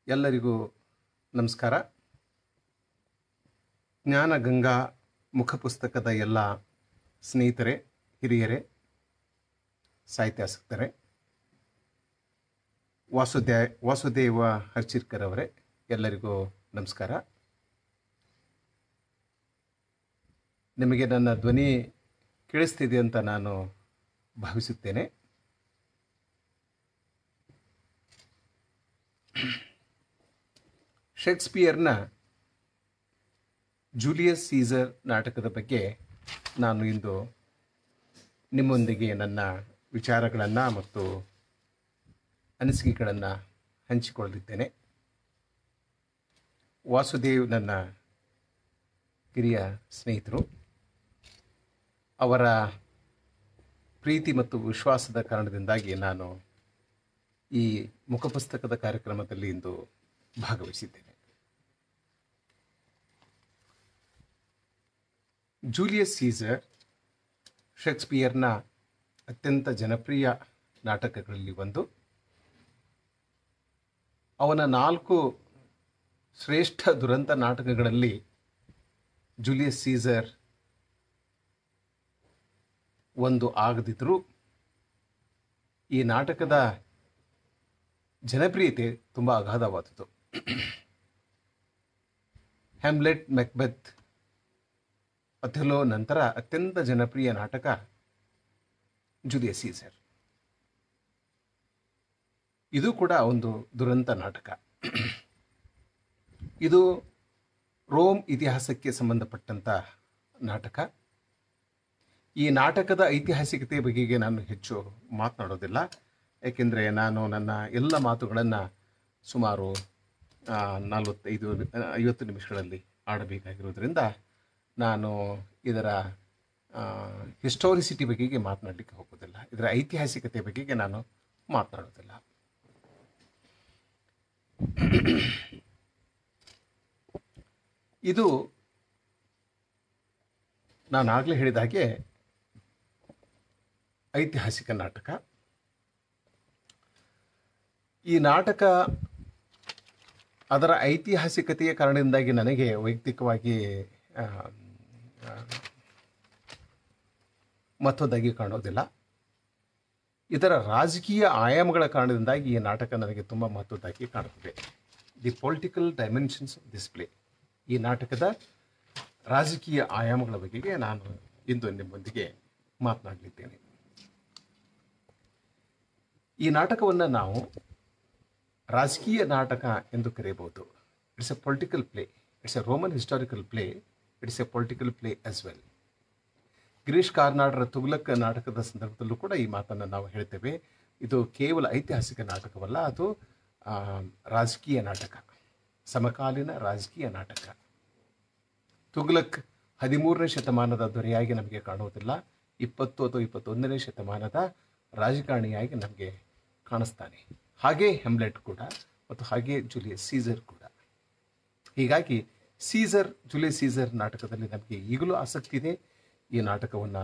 ಎಲ್ಲರಿಗೂ ನಮಸ್ಕಾರ ಜ್ಞಾನಗಂಗಾ ಮುಖಪುಸ್ತಕದ ಎಲ್ಲ ಸ್ನೇಹಿತರೆ ಹಿರಿಯರೇ ಸಾಹಿತ್ಯಾಸಕ್ತರೇ ವಾಸುದೇ ವಾಸುದೇವ ಹರ್ಚಿರ್ಕರ್ ಅವರೇ ಎಲ್ಲರಿಗೂ ನಮಸ್ಕಾರ ನಿಮಗೆ ನನ್ನ ಧ್ವನಿ ಕೇಳಿಸ್ತಿದೆ ಅಂತ ನಾನು ಭಾವಿಸುತ್ತೇನೆ ಶೇಕ್ಸ್ಪಿಯರ್ನ ಜೂಲಿಯಸ್ ಸೀಸರ್ ನಾಟಕದ ಬಗ್ಗೆ ನಾನು ಇಂದು ನಿಮ್ಮೊಂದಿಗೆ ನನ್ನ ವಿಚಾರಗಳನ್ನು ಮತ್ತು ಅನಿಸಿಕೆಗಳನ್ನು ಹಂಚಿಕೊಳ್ಳಲಿದ್ದೇನೆ ವಾಸುದೇವ್ ನನ್ನ ಹಿರಿಯ ಸ್ನೇಹಿತರು ಅವರ ಪ್ರೀತಿ ಮತ್ತು ವಿಶ್ವಾಸದ ಕಾರಣದಿಂದಾಗಿ ನಾನು ಈ ಮುಖಪುಸ್ತಕದ ಕಾರ್ಯಕ್ರಮದಲ್ಲಿ ಇಂದು ಭಾಗವಹಿಸಿದ್ದೇನೆ ಜೂಲಿಯಸ್ ಸೀಸರ್ ಶೇಕ್ಸ್ಪಿಯರ್ನ ಅತ್ಯಂತ ಜನಪ್ರಿಯ ನಾಟಕಗಳಲ್ಲಿ ಒಂದು ಅವನ ನಾಲ್ಕು ಶ್ರೇಷ್ಠ ದುರಂತ ನಾಟಕಗಳಲ್ಲಿ ಜೂಲಿಯಸ್ ಸೀಸರ್ ಒಂದು ಆಗದಿದ್ದರೂ ಈ ನಾಟಕದ ಜನಪ್ರಿಯತೆ ತುಂಬ ಅಗಾಧವಾದದ್ದು ಹ್ಯಾಮ್ಲೆಟ್ ಮೆಕ್ಬೆತ್ ಅಥೆಲೋ ನಂತರ ಅತ್ಯಂತ ಜನಪ್ರಿಯ ನಾಟಕ ಜುಲಿಯಸ್ ಸೀಸರ್ ಇದು ಕೂಡ ಒಂದು ದುರಂತ ನಾಟಕ ಇದು ರೋಮ್ ಇತಿಹಾಸಕ್ಕೆ ಸಂಬಂಧಪಟ್ಟಂಥ ನಾಟಕ ಈ ನಾಟಕದ ಐತಿಹಾಸಿಕತೆ ಬಗೆಗೆ ನಾನು ಹೆಚ್ಚು ಮಾತನಾಡೋದಿಲ್ಲ ಏಕೆಂದರೆ ನಾನು ನನ್ನ ಎಲ್ಲ ಮಾತುಗಳನ್ನು ಸುಮಾರು ಆ, ನಲವತ್ತೈದು ಆ, ಐವತ್ತು ನಿಮಿಷಗಳಲ್ಲಿ ಆಡಬೇಕಾಗಿರೋದ್ರಿಂದ ನಾನು ಇದರ ಹಿಸ್ಟೋರಿಸಿಟಿ ಬಗೆಗೆ ಮಾತನಾಡಲಿಕ್ಕೆ ಹೋಗೋದಿಲ್ಲ ಇದರ ಐತಿಹಾಸಿಕತೆ ಬಗೆಗೆ ನಾನು ಮಾತನಾಡೋದಿಲ್ಲ ಇದು ನಾನು ಆಗಲೇ ಹೇಳಿದ ಹಾಗೆ ಐತಿಹಾಸಿಕ ನಾಟಕ ಈ ನಾಟಕ ಅದರ ಐತಿಹಾಸಿಕತೆಯ ಕಾರಣದಿಂದಾಗಿ ನನಗೆ ವೈಯಕ್ತಿಕವಾಗಿ ಆ, ಆ, ಮಹತ್ವದ್ದಾಗಿ ಕಾಣೋದಿಲ್ಲ ಇದರ ರಾಜಕೀಯ ಆಯಾಮಗಳ ಕಾರಣದಿಂದಾಗಿ ಈ ನಾಟಕ ನನಗೆ ತುಂಬ ಮಹತ್ವದ್ದಾಗಿ ಕಾಣುತ್ತದೆ the political dimensions of this play ಈ ನಾಟಕದ ರಾಜಕೀಯ ಆಯಾಮಗಳ ಬಗೆಗೆ ನಾನು ಇಂದು ನಿಮ್ಮೊಂದಿಗೆ ಮಾತನಾಡಲಿದ್ದೇನೆ ಈ ನಾಟಕವನ್ನು ನಾವು ರಾಜಕೀಯ ನಾಟಕ ಎಂದು ಕರೆಯಬಹುದು it's a political play it's a Roman historical play it's a political play as well Girish ಕಾರ್ನಾಡರ ತುಗ್ಲಕ್ ನಾಟಕದ ಸಂದರ್ಭದಲ್ಲೂ ಕೂಡ ಈ ಮಾತನ್ನು ನಾವು ಹೇಳ್ತೇವೆ ಇದು ಕೇವಲ ಐತಿಹಾಸಿಕ ನಾಟಕವಲ್ಲ ಅದು ಆ, ರಾಜಕೀಯ ನಾಟಕ ಸಮಕಾಲೀನ ರಾಜಕೀಯ ನಾಟಕ ತುಗ್ಲಕ್ ಹದಿಮೂರನೇ ಶತಮಾನದ ದೊರೆಯಾಗಿ ನಮಗೆ ಕಾಣುವುದಿಲ್ಲ ಇಪ್ಪತ್ತು ಅಥವಾ ಇಪ್ಪತ್ತೊಂದನೇ ಶತಮಾನದ ರಾಜಕಾರಣಿಯಾಗಿ ನಮಗೆ ಕಾಣಿಸ್ತಾನೆ ಹಾಗೇ ಹೆಮ್ಲೆಟ್ ಕೂಡ ಮತ್ತು ಹಾಗೇ ಜೂಲಿಯಸ್ ಸೀಸರ್ ಕೂಡ ಹೀಗಾಗಿ ಸೀಸರ್ ಜೂಲಿಯಸ್ ಸೀಸರ್ ನಾಟಕದಲ್ಲಿ ನಮಗೆ ಈಗಲೂ ಆಸಕ್ತಿ ಇದೆ ಈ ನಾಟಕವನ್ನು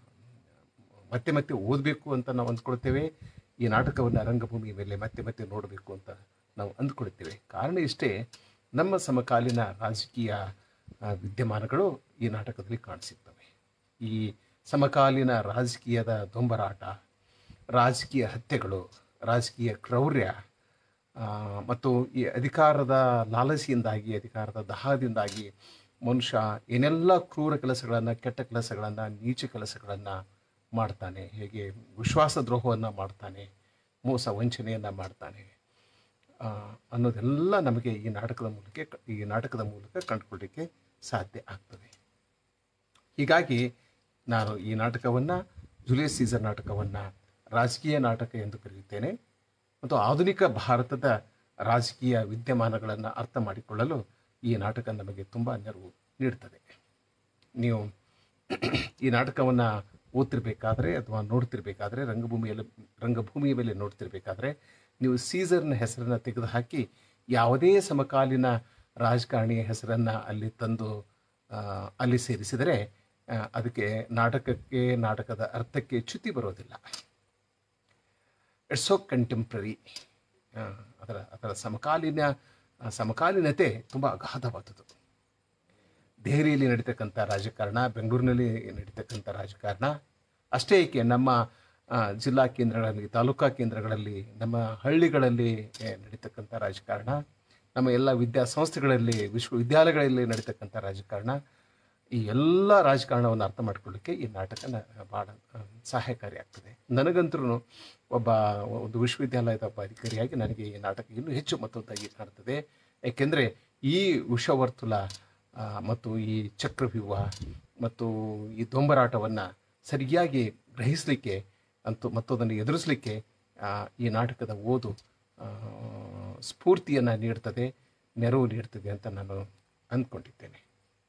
ಮತ್ತೆ ಮತ್ತೆ ಓದಬೇಕು ಅಂತ ನಾವು ಅಂದ್ಕೊಳ್ತೇವೆ ಈ ನಾಟಕವನ್ನು ರಂಗಭೂಮಿ ಮೇಲೆ ಮತ್ತೆ ಮತ್ತೆ ನೋಡಬೇಕು ಅಂತ ನಾವು ಅಂದ್ಕೊಳ್ತೇವೆ ಕಾರಣ ಇಷ್ಟೇ ನಮ್ಮ ಸಮಕಾಲೀನ ರಾಜಕೀಯ ಆ, ವಿದ್ಯಮಾನಗಳು ಈ ನಾಟಕದಲ್ಲಿ ಕಾಣಿಸುತ್ತವೆ ಈ ಸಮಕಾಲೀನ ರಾಜಕೀಯದ ದೊಂಬರಾಟ ರಾಜಕೀಯ ಹತ್ಯೆಗಳು ರಾಜಕೀಯ ಕ್ರೌರ್ಯ ಆ, ಮತ್ತು ಈ ಅಧಿಕಾರದ ಲಾಲಸಿಯಿಂದಾಗಿ ಅಧಿಕಾರದ ದಹದಿಂದಾಗಿ ಮನುಷ್ಯ ಏನೆಲ್ಲ ಕ್ರೂರ ಕೆಲಸಗಳನ್ನು ಕೆಟ್ಟ ಕೆಲಸಗಳನ್ನು ನೀಚ ಕೆಲಸಗಳನ್ನು ಮಾಡ್ತಾನೆ ಹೇಗೆ ವಿಶ್ವಾಸ ದ್ರೋಹವನ್ನು ಮಾಡ್ತಾನೆ ಮೋಸ ವಂಚನೆಯನ್ನು ಮಾಡ್ತಾನೆ ಆ, ಅನ್ನೋದೆಲ್ಲ ನಮಗೆ ಈ ನಾಟಕದ ಮೂಲಕ ಈ ನಾಟಕದ ಮೂಲಕ ಕಂಡುಕೊಳ್ಳಿಕ್ಕೆ ಸಾಧ್ಯ ಆಗ್ತದೆ ಹೀಗಾಗಿ ನಾನು ಈ ನಾಟಕವನ್ನು ಜುಲಿಯಸ್ ಸೀಸರ್ ನಾಟಕವನ್ನು ರಾಜಕೀಯ ನಾಟಕ ಎಂದು ಕರೆಯುತ್ತೇನೆ ಮತ್ತು ಆಧುನಿಕ ಭಾರತದ ರಾಜಕೀಯ ವಿದ್ಯಮಾನಗಳನ್ನು ಅರ್ಥ ಮಾಡಿಕೊಳ್ಳಲು ಈ ನಾಟಕ ನಮಗೆ ತುಂಬ ನೆರವು ನೀಡ್ತದೆ ನೀವು ಈ ನಾಟಕವನ್ನು ಓದ್ತಿರ್ಬೇಕಾದ್ರೆ ಅಥವಾ ನೋಡ್ತಿರ್ಬೇಕಾದ್ರೆ ರಂಗಭೂಮಿಯಲ್ಲಿ ರಂಗಭೂಮಿಯ ಮೇಲೆ ನೋಡ್ತಿರ್ಬೇಕಾದ್ರೆ ನೀವು ಸೀಸರ್ನ ಹೆಸರನ್ನು ತೆಗೆದುಹಾಕಿ ಯಾವುದೇ ಸಮಕಾಲೀನ ರಾಜಕಾರಣಿಯ ಹೆಸರನ್ನು ಅಲ್ಲಿ ತಂದು ಆ, ಅಲ್ಲಿ ಸೇರಿಸಿದರೆ ಆ, ಅದಕ್ಕೆ ನಾಟಕಕ್ಕೆ ನಾಟಕದ ಅರ್ಥಕ್ಕೆ ಚ್ಯುತಿ ಬರೋದಿಲ್ಲ ಇಟ್ಸ್ ಸೋ ಕಂಟೆಂಪ್ರರಿ ಆ, ಅದರ ಅದರ ಸಮಕಾಲೀನ ಆ, ಸಮಕಾಲೀನತೆ ತುಂಬ ಅಗಾಧವಾದದ್ದು ದೆಹಲಿಯಲ್ಲಿ ನಡೀತಕ್ಕಂಥ ರಾಜಕಾರಣ ಬೆಂಗಳೂರಿನಲ್ಲಿ ನಡೀತಕ್ಕಂಥ ರಾಜಕಾರಣ ಅಷ್ಟೇ ಏಕೆ ನಮ್ಮ ಆ, ಜಿಲ್ಲಾ ಕೇಂದ್ರಗಳಲ್ಲಿ ತಾಲೂಕಾ ಕೇಂದ್ರಗಳಲ್ಲಿ ನಮ್ಮ ಹಳ್ಳಿಗಳಲ್ಲಿ ಏ, ನಡೀತಕ್ಕಂಥ ರಾಜಕಾರಣ ನಮ್ಮ ಎಲ್ಲ ವಿದ್ಯಾಸಂಸ್ಥೆಗಳಲ್ಲಿ ವಿಶ್ವವಿದ್ಯಾಲಯಗಳಲ್ಲಿ ನಡೀತಕ್ಕಂಥ ರಾಜಕಾರಣ ಈ ಎಲ್ಲ ರಾಜಕಾರಣವನ್ನು ಅರ್ಥ ಮಾಡ್ಕೊಳ್ಳಿಕ್ಕೆ ಈ ನಾಟಕ ನ- ಭಾಳ ಆ, ಸಹಾಯಕಾರಿ ಆಗ್ತದೆ ನನಗಂತೂ ಒಬ್ಬ ಒಂದು ವಿಶ್ವವಿದ್ಯಾಲಯದ ಒಬ್ಬ ಅಧಿಕಾರಿಯಾಗಿ ನನಗೆ ಈ ನಾಟಕ ಇನ್ನೂ ಹೆಚ್ಚು ಮತ್ತೊಂದಾಗಿ ಕಾಣ್ತದೆ ಏಕೆಂದರೆ ಈ ವಿಷವರ್ತುಲ ಆ, ಮತ್ತು ಈ ಚಕ್ರವ್ಯೂಹ ಮತ್ತು ಈ ದೊಂಬರಾಟವನ್ನು ಸರಿಯಾಗಿ ಗ್ರಹಿಸಲಿಕ್ಕೆ ಅಂತೂ ಮತ್ತು ಅದನ್ನು ಎದುರಿಸಲಿಕ್ಕೆ ಆ, ಈ ನಾಟಕದ ಓದು ಸ್ಫೂರ್ತಿಯನ್ನು ನೀಡ್ತದೆ ನೆರವು ನೀಡ್ತದೆ ಅಂತ ನಾನು ಅಂದ್ಕೊಂಡಿದ್ದೇನೆ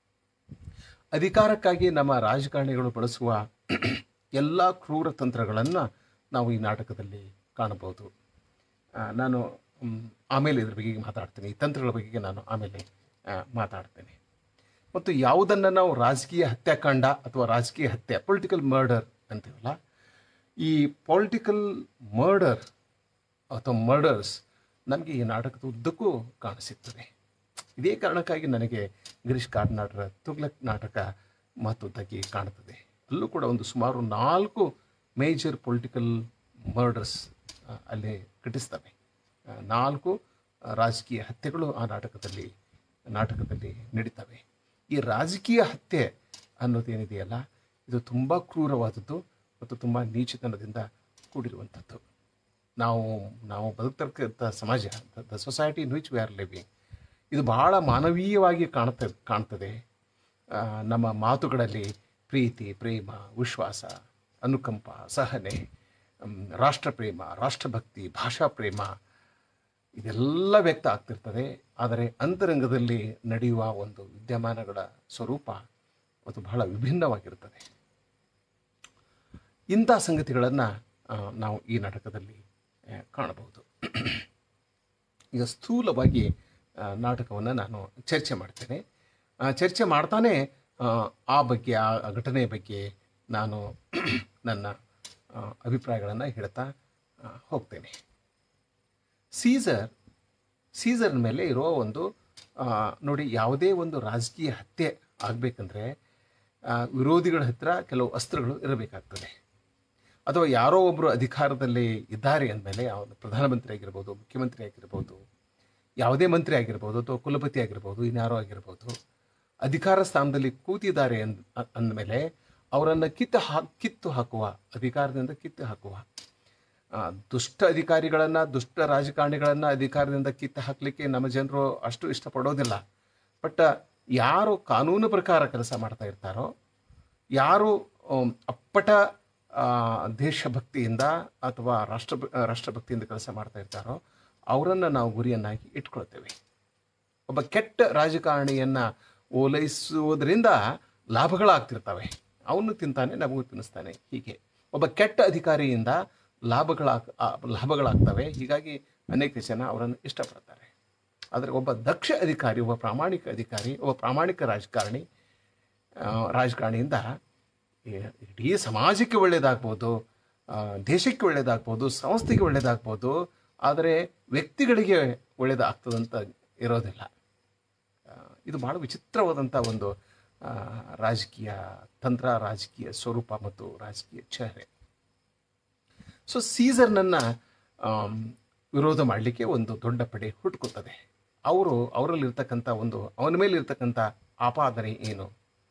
ಅಧಿಕಾರಕ್ಕಾಗಿ ನಮ್ಮ ರಾಜಕಾರಣಿಗಳು ಬಳಸುವ ಎಲ್ಲ ಕ್ರೂರ ತಂತ್ರಗಳನ್ನು ನಾವು ಈ ನಾಟಕದಲ್ಲಿ ಕಾಣಬಹುದು ಆ, ನಾನು ಮ್, ಆಮೇಲೆ ಇದ್ರ ಬಗ್ಗೆ ಮಾತಾಡ್ತೇನೆ ಈ ತಂತ್ರಗಳ ಬಗ್ಗೆ ನಾನು ಆಮೇಲೆ ಆ, ಮಾತಾಡ್ತೇನೆ ಮತ್ತು ಯಾವುದನ್ನು ನಾವು ರಾಜಕೀಯ ಹತ್ಯಾಕಾಂಡ ಅಥವಾ ರಾಜಕೀಯ ಹತ್ಯೆ ಪೊಲಿಟಿಕಲ್ ಮರ್ಡರ್ ಅಂತೀವಲ್ಲ ಈ ಪೊಲಿಟಿಕಲ್ ಮರ್ಡರ್ ಅಥವಾ ಮರ್ಡರ್ಸ್ ನಮಗೆ ಈ ನಾಟಕದ ಉದ್ದಕ್ಕೂ ಕಾಣಸಿಗ್ತದೆ ಇದೇ ಕಾರಣಕ್ಕಾಗಿ ನನಗೆ ಗಿರೀಶ್ ಕಾರ್ನಾಡ್ರ ತುಗ್ಲಕ್ ನಾಟಕ ಮಹತ್ವದ್ದಾಗಿ ಕಾಣ್ತದೆ ಅಲ್ಲೂ ಕೂಡ ಒಂದು ಸುಮಾರು ನಾಲ್ಕು ಮೇಜರ್ ಪೊಲಿಟಿಕಲ್ ಮರ್ಡರ್ಸ್ ಅಲ್ಲಿ ಘಟಿಸ್ತವೆ ಆ, ನಾಲ್ಕು ಆ, ರಾಜಕೀಯ ಹತ್ಯೆಗಳು ಆ ನಾಟಕದಲ್ಲಿ ನಾಟಕದಲ್ಲಿ ನಡೀತವೆ ಈ ರಾಜಕೀಯ ಹತ್ಯೆ ಅನ್ನೋದೇನಿದೆಯಲ್ಲ ಇದು ತುಂಬ ಕ್ರೂರವಾದದ್ದು ಮತ್ತು ತುಂಬ ನೀಚತನದಿಂದ ಕೂಡಿರುವಂಥದ್ದು ನಾವು ನಾವು ಬದುಕ್ತಕ್ಕಂಥ ಸಮಾಜ the society in which we are living ಇದು ಬಹಳ ಮಾನವೀಯವಾಗಿ ಕಾಣ್ತ ಕಾಣ್ತದೆ ಆ, ನಮ್ಮ ಮಾತುಗಳಲ್ಲಿ ಪ್ರೀತಿ ಪ್ರೇಮ ವಿಶ್ವಾಸ ಅನುಕಂಪ ಸಹನೆ ಮ್, ರಾಷ್ಟ್ರಪ್ರೇಮ ರಾಷ್ಟ್ರಭಕ್ತಿ ಭಾಷಾ ಪ್ರೇಮ ಇದೆಲ್ಲ ವ್ಯಕ್ತ ಆಗ್ತಿರ್ತದೆ ಆದರೆ ಅಂತರಂಗದಲ್ಲಿ ನಡೆಯುವ ಒಂದು ವಿದ್ಯಮಾನಗಳ ಸ್ವರೂಪ ಅದು ಬಹಳ ವಿಭಿನ್ನವಾಗಿರ್ತದೆ ಇಂಥ ಸಂಗತಿಗಳನ್ನು ನಾವು ಈ ನಾಟಕದಲ್ಲಿ ಆ, ಕಾಣಬಹುದು ಈಗ ಸ್ಥೂಲವಾಗಿ ನಾಟಕವನ್ನು ನಾನು ಚರ್ಚೆ ಮಾಡ್ತೇನೆ ಆ, ಚರ್ಚೆ ಮಾಡ್ತಾನೆ ಆ, ಆ ಬಗ್ಗೆ ಆ ಘಟನೆಯ ಬಗ್ಗೆ ನಾನು ನನ್ನ ಅಭಿಪ್ರಾಯಗಳನ್ನು ಹೇಳ್ತಾ ಆ, ಹೋಗ್ತೇನೆ ಸೀಸರ್ ಸೀಸರ್ ಮೇಲೆ ಇರೋ ಒಂದು ಆ, ನೋಡಿ ಯಾವುದೇ ಒಂದು ರಾಜಕೀಯ ಹತ್ಯೆ ಆಗಬೇಕಂದ್ರೆ ವಿರೋಧಿಗಳ ಹತ್ರ ಕೆಲವು ಅಸ್ತ್ರಗಳು ಇರಬೇಕಾಗ್ತದೆ ಅಥವಾ ಯಾರೋ ಒಬ್ಬರು ಅಧಿಕಾರದಲ್ಲಿ ಇದ್ದಾರೆ ಅಂದಮೇಲೆ ಅವನು ಪ್ರಧಾನಮಂತ್ರಿ ಆಗಿರ್ಬೋದು ಮುಖ್ಯಮಂತ್ರಿ ಆಗಿರ್ಬೋದು ಯಾವುದೇ ಮಂತ್ರಿ ಆಗಿರ್ಬೋದು ಅಥವಾ ಕುಲಪತಿ ಆಗಿರ್ಬೋದು ಇನ್ಯಾರೋ ಆಗಿರ್ಬೋದು ಅಧಿಕಾರ ಸ್ಥಾನದಲ್ಲಿ ಕೂತಿದ್ದಾರೆ ಅಂದ್ ಅಂದಮೇಲೆ ಅವರನ್ನು ಕಿತ್ತು ಹಾ ಕಿತ್ತು ಹಾಕುವ ಅಧಿಕಾರದಿಂದ ಕಿತ್ತು ಹಾಕುವ ಆ, ದುಷ್ಟ ಅಧಿಕಾರಿಗಳನ್ನು ದುಷ್ಟ ರಾಜಕಾರಣಿಗಳನ್ನು ಅಧಿಕಾರದಿಂದ ಕಿತ್ತು ಹಾಕಲಿಕ್ಕೆ ನಮ್ಮ ಜನರು ಅಷ್ಟು ಇಷ್ಟಪಡೋದಿಲ್ಲ ಬಟ್ ಯಾರು ಕಾನೂನು ಪ್ರಕಾರ ಕೆಲಸ ಮಾಡ್ತಾ ಇರ್ತಾರೋ ಯಾರು ಆಮ್, ಅಪ್ಪಟ ಆ, ದೇಶಭಕ್ತಿಯಿಂದ ಅಥವಾ ರಾಷ್ಟ್ರ ರಾಷ್ಟ್ರಭಕ್ತಿಯಿಂದ ಕೆಲಸ ಮಾಡ್ತಾ ಇರ್ತಾರೋ ಅವರನ್ನು ನಾವು ಗುರಿಯನ್ನಾಗಿ ಇಟ್ಕೊಳ್ತೇವೆ ಒಬ್ಬ ಕೆಟ್ಟ ರಾಜಕಾರಣಿಯನ್ನ ಓಲೈಸುವುದರಿಂದ ಲಾಭಗಳಾಗ್ತಿರ್ತವೆ ಅವನು ತಿಂತಾನೆ ನಮಗೂ ತಿನ್ನಿಸ್ತಾನೆ ಹೀಗೆ ಒಬ್ಬ ಕೆಟ್ಟ ಅಧಿಕಾರಿಯಿಂದ ಲಾಭಗಳಾಗ್ ಆ, ಲಾಭಗಳಾಗ್ತವೆ ಹೀಗಾಗಿ ಅನೇಕ ಜನ ಅವರನ್ನು ಇಷ್ಟಪಡ್ತಾರೆ ಆದರೆ ಒಬ್ಬ ದಕ್ಷ ಅಧಿಕಾರಿ ಒಬ್ಬ ಪ್ರಾಮಾಣಿಕ ಅಧಿಕಾರಿ ಒಬ್ಬ ಪ್ರಾಮಾಣಿಕ ರಾಜಕಾರಣಿ ಆ, ರಾಜಕಾರಣಿಯಿಂದ ಈ- ಇಡೀ ಸಮಾಜಕ್ಕೆ ಒಳ್ಳೆಯದಾಗ್ಬೋದು ಆ, ದೇಶಕ್ಕೆ ಒಳ್ಳೆಯದಾಗ್ಬೋದು ಸಂಸ್ಥೆಗೆ ಒಳ್ಳೆಯದಾಗ್ಬೋದು ಆದರೆ ವ್ಯಕ್ತಿಗಳಿಗೆ ಒಳ್ಳೆಯದಾಗ್ತದಂತ ಇರೋದಿಲ್ಲ ಆ, ಇದು ಭಾಳ ವಿಚಿತ್ರವಾದಂಥ ಒಂದು ಆ, ರಾಜಕೀಯ ತಂತ್ರ ರಾಜಕೀಯ ಸ್ವರೂಪ ಮತ್ತು ರಾಜಕೀಯ ಚಹರೆ ಸೊ ಸೀಸರ್ನನ್ನು ವಿರೋಧ ಮಾಡಲಿಕ್ಕೆ ಒಂದು ದೊಡ್ಡ ಪಡೆ ಹುಟ್ಕೋತದೆ ಅವರು ಅವರಲ್ಲಿರ್ತಕ್ಕಂಥ ಒಂದು ಅವನ ಮೇಲೆ ಇರ್ತಕ್ಕಂಥ ಆಪಾದನೆ ಏನು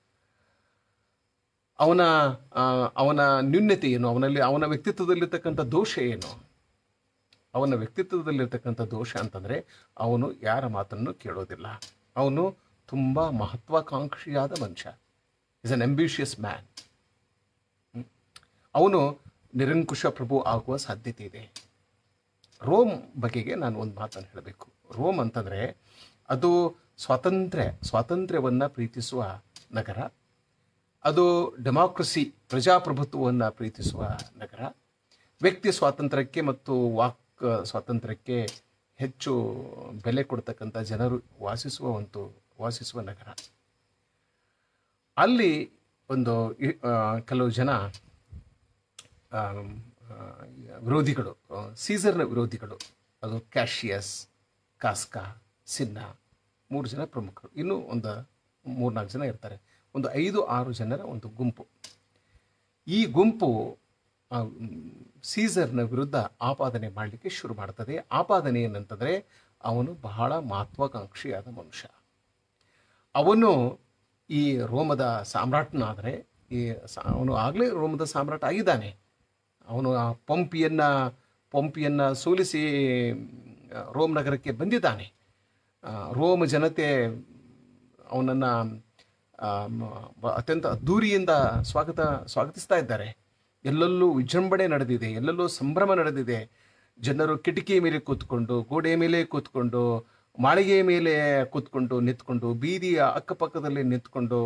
ಅವನ ಆ, ಅವನ ನ್ಯೂನ್ಯತೆ ಏನು ಅವನಲ್ಲಿ ಅವನ ವ್ಯಕ್ತಿತ್ವದಲ್ಲಿರ್ತಕ್ಕಂಥ ದೋಷ ಏನು ಅವನ ವ್ಯಕ್ತಿತ್ವದಲ್ಲಿರ್ತಕ್ಕಂಥ ದೋಷ ಅಂತಂದರೆ ಅವನು ಯಾರ ಮಾತನ್ನು ಕೇಳೋದಿಲ್ಲ ಅವನು ತುಂಬ ಮಹತ್ವಾಕಾಂಕ್ಷಿಯಾದ ಮನುಷ್ಯ ಇಸ್ ಅನ್ ಅಂಬಿಷಿಯಸ್ ಮ್ಯಾನ್ ಅವನು ನಿರಂಕುಶ ಪ್ರಭು ಆಗುವ ಸಾಧ್ಯತೆ ಇದೆ ರೋಮ್ ಬಗೆಗೆ ನಾನು ಒಂದು ಮಾತನ್ನು ಹೇಳಬೇಕು ರೋಮ್ ಅಂತಂದರೆ ಅದು ಸ್ವಾತಂತ್ರ್ಯ ಸ್ವಾತಂತ್ರ್ಯವನ್ನು ಪ್ರೀತಿಸುವ ನಗರ ಅದು ಡೆಮಾಕ್ರಸಿ ಪ್ರಜಾಪ್ರಭುತ್ವವನ್ನು ಪ್ರೀತಿಸುವ ನಗರ ವ್ಯಕ್ತಿ ಸ್ವಾತಂತ್ರ್ಯಕ್ಕೆ ಮತ್ತು ವಾಕ್ ಸ್ವಾತಂತ್ರ್ಯಕ್ಕೆ ಹೆಚ್ಚು ಬೆಲೆ ಕೊಡ್ತಕ್ಕಂಥ ಜನರು ವಾಸಿಸುವ ಒಂದು ವಾಸಿಸುವ ನಗರ ಅಲ್ಲಿ ಒಂದು ಇ- ಆ, ಕೆಲವು ಜನ ಆಮ್, ಆ, ವಿರೋಧಿಗಳು ಆ, ಸೀಸರ್ನ ವಿರೋಧಿಗಳು ಅದು ಕ್ಯಾಶಿಯಸ್ ಕಾಸ್ಕಾ ಸಿನ್ನ ಮೂರು ಜನ ಪ್ರಮುಖರು ಇನ್ನೂ ಒಂದು ಮೂರ್ನಾಲ್ಕು ಜನ ಇರ್ತಾರೆ ಒಂದು ಐದು ಆರು ಜನರ ಒಂದು ಗುಂಪು ಈ ಗುಂಪು ಆ, ಮ್, ಸೀಸರ್ನ ವಿರುದ್ಧ ಆಪಾದನೆ ಮಾಡಲಿಕ್ಕೆ ಶುರು ಮಾಡ್ತದೆ ಆಪಾದನೆ ಏನಂತಂದರೆ ಅವನು ಬಹಳ ಮಹತ್ವಾಕಾಂಕ್ಷಿಯಾದ ಮನುಷ್ಯ ಅವನು ಈ ರೋಮದ ಸಾಮ್ರಾಟ್ನಾದರೆ ಈ ಸಾ- ಅವನು ಆಗಲೇ ರೋಮದ ಸಾಮ್ರಾಟ್ ಆಗಿದ್ದಾನೆ ಅವನು ಆ ಪಂಪಿಯನ್ನು ಪಂಪಿಯನ್ನು ಸೋಲಿಸಿ ಆ, ರೋಮ್ ನಗರಕ್ಕೆ ಬಂದಿದ್ದಾನೆ ಆ, ರೋಮ್ ಜನತೆ ಅವನನ್ನು ಅತ್ಯಂತ ಅದ್ಧೂರಿಯಿಂದ ಸ್ವಾಗತ ಸ್ವಾಗತಿಸ್ತಾ ಇದ್ದಾರೆ ಎಲ್ಲೆಲ್ಲೂ ವಿಜೃಂಭಣೆ ನಡೆದಿದೆ ಎಲ್ಲೆಲ್ಲೂ ಸಂಭ್ರಮ ನಡೆದಿದೆ ಜನರು ಕಿಟಕಿ ಮೇಲೆ ಕೂತ್ಕೊಂಡು ಗೋಡೆ ಮೇಲೆ ಕೂತ್ಕೊಂಡು ಮಾಳಿಗೆ ಮೇಲೆ ಕೂತ್ಕೊಂಡು ನಿಂತ್ಕೊಂಡು ಬೀದಿಯ ಅಕ್ಕಪಕ್ಕದಲ್ಲಿ ನಿಂತ್ಕೊಂಡು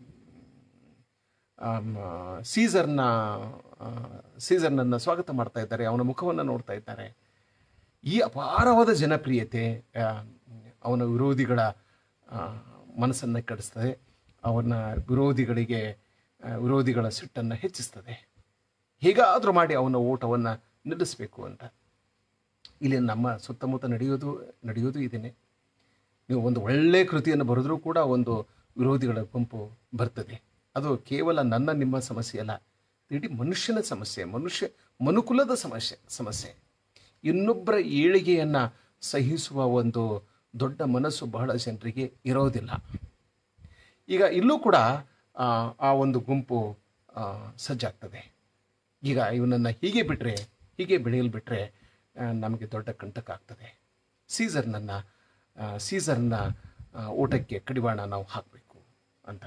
ಆಮ್, ಸೀಸರ್ನ ಆ, ಸೀಸರ್ನನ್ನು ಸ್ವಾಗತ ಮಾಡ್ತಾ ಇದ್ದಾರೆ ಅವನ ಮುಖವನ್ನು ನೋಡ್ತಾ ಇದ್ದಾರೆ ಈ ಅಪಾರವಾದ ಜನಪ್ರಿಯತೆ ಆ, ಅವನ ವಿರೋಧಿಗಳ ಮನಸ್ಸನ್ನು ಕೆಡಿಸ್ತದೆ ಅವನ ವಿರೋಧಿಗಳಿಗೆ ಆ, ವಿರೋಧಿಗಳ ಸಿಟ್ಟನ್ನು ಹೆಚ್ಚಿಸ್ತದೆ ಹೇಗಾದರೂ ಮಾಡಿ ಅವನ ಓಟವನ್ನು ನಿಲ್ಲಿಸಬೇಕು ಅಂತ ಇಲ್ಲಿ ನಮ್ಮ ಸುತ್ತಮುತ್ತ ನಡೆಯೋದು ನಡೆಯೋದು ಇದೇನೆ ನೀವು ಒಂದು ಒಳ್ಳೆಯ ಕೃತಿಯನ್ನು ಬರೆದ್ರೂ ಕೂಡ ಒಂದು ವಿರೋಧಿಗಳ ಗುಂಪು ಬರ್ತದೆ ಅದು ಕೇವಲ ನನ್ನ ನಿಮ್ಮ ಸಮಸ್ಯೆ ಅಲ್ಲ ಇಡೀ ಮನುಷ್ಯನ ಸಮಸ್ಯೆ ಮನುಷ್ಯ ಮನುಕುಲದ ಸಮಸ್ಯೆ ಸಮಸ್ಯೆ ಇನ್ನೊಬ್ಬರ ಏಳಿಗೆಯನ್ನು ಸಹಿಸುವ ಒಂದು ದೊಡ್ಡ ಮನಸ್ಸು ಬಹಳ ಜನರಿಗೆ ಇರೋದಿಲ್ಲ ಈಗ ಇಲ್ಲೂ ಕೂಡ ಆ, ಆ ಒಂದು ಗುಂಪು ಆ, ಸಜ್ಜಾಗ್ತದೆ ಈಗ ಇವನನ್ನು ಹೀಗೆ ಬಿಟ್ಟರೆ ಹೀಗೆ ಬೆಳೆಯಲು ಬಿಟ್ಟರೆ ನಮಗೆ ದೊಡ್ಡ ಕಂಟಕ ಆಗ್ತದೆ ಸೀಸರ್ನನ್ನು ಸೀಸರ್ನ ಆ, ಓಟಕ್ಕೆ ಕಡಿವಾಣ ನಾವು ಹಾಕಬೇಕು ಅಂತ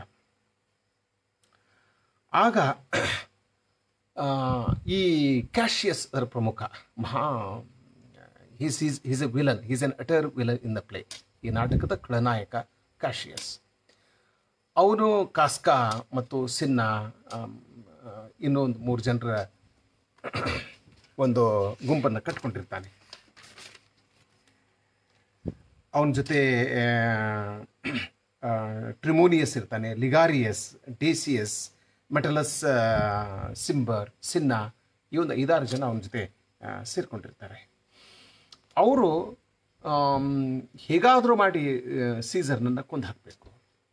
ಆಗ ಆ, ಈ ಕ್ಯಾಶಿಯಸ್ ಅದರ ಪ್ರಮುಖ ಮಹಾ he's is is a villain is an utter villain in the play ಈ ನಾಟಕದ ಖಳನಾಯಕ ಕ್ಯಾಶಿಯಸ್ ಅವನು ಕಾಸ್ಕಾ ಮತ್ತು ಸಿನ್ನ ಆಮ್, ಆ, ಇನ್ನೊಂದು ಮೂರು ಜನರ ಒಂದು ಗುಂಪನ್ನು ಕಟ್ಕೊಂಡಿರ್ತಾನೆ ಅವನ ಜೊತೆ ಟ್ರಿಮೋನಿಯಸ್ ಇರ್ತಾನೆ ಲಿಗಾರಿಯಸ್ ಡೇಸಿಯಸ್ ಮೆಟಲಸ್ ಸಿಂಬರ್ ಸಿನ್ನ ಈ ಒಂದು ಐದಾರು ಜನ ಅವನ ಜೊತೆ ಆ, ಸೇರ್ಕೊಂಡಿರ್ತಾರೆ ಅವರು ಹೇಗಾದರೂ ಮಾಡಿ ಸೀಸರ್ನನ್ನು ಕೊಂದು ಹಾಕಬೇಕು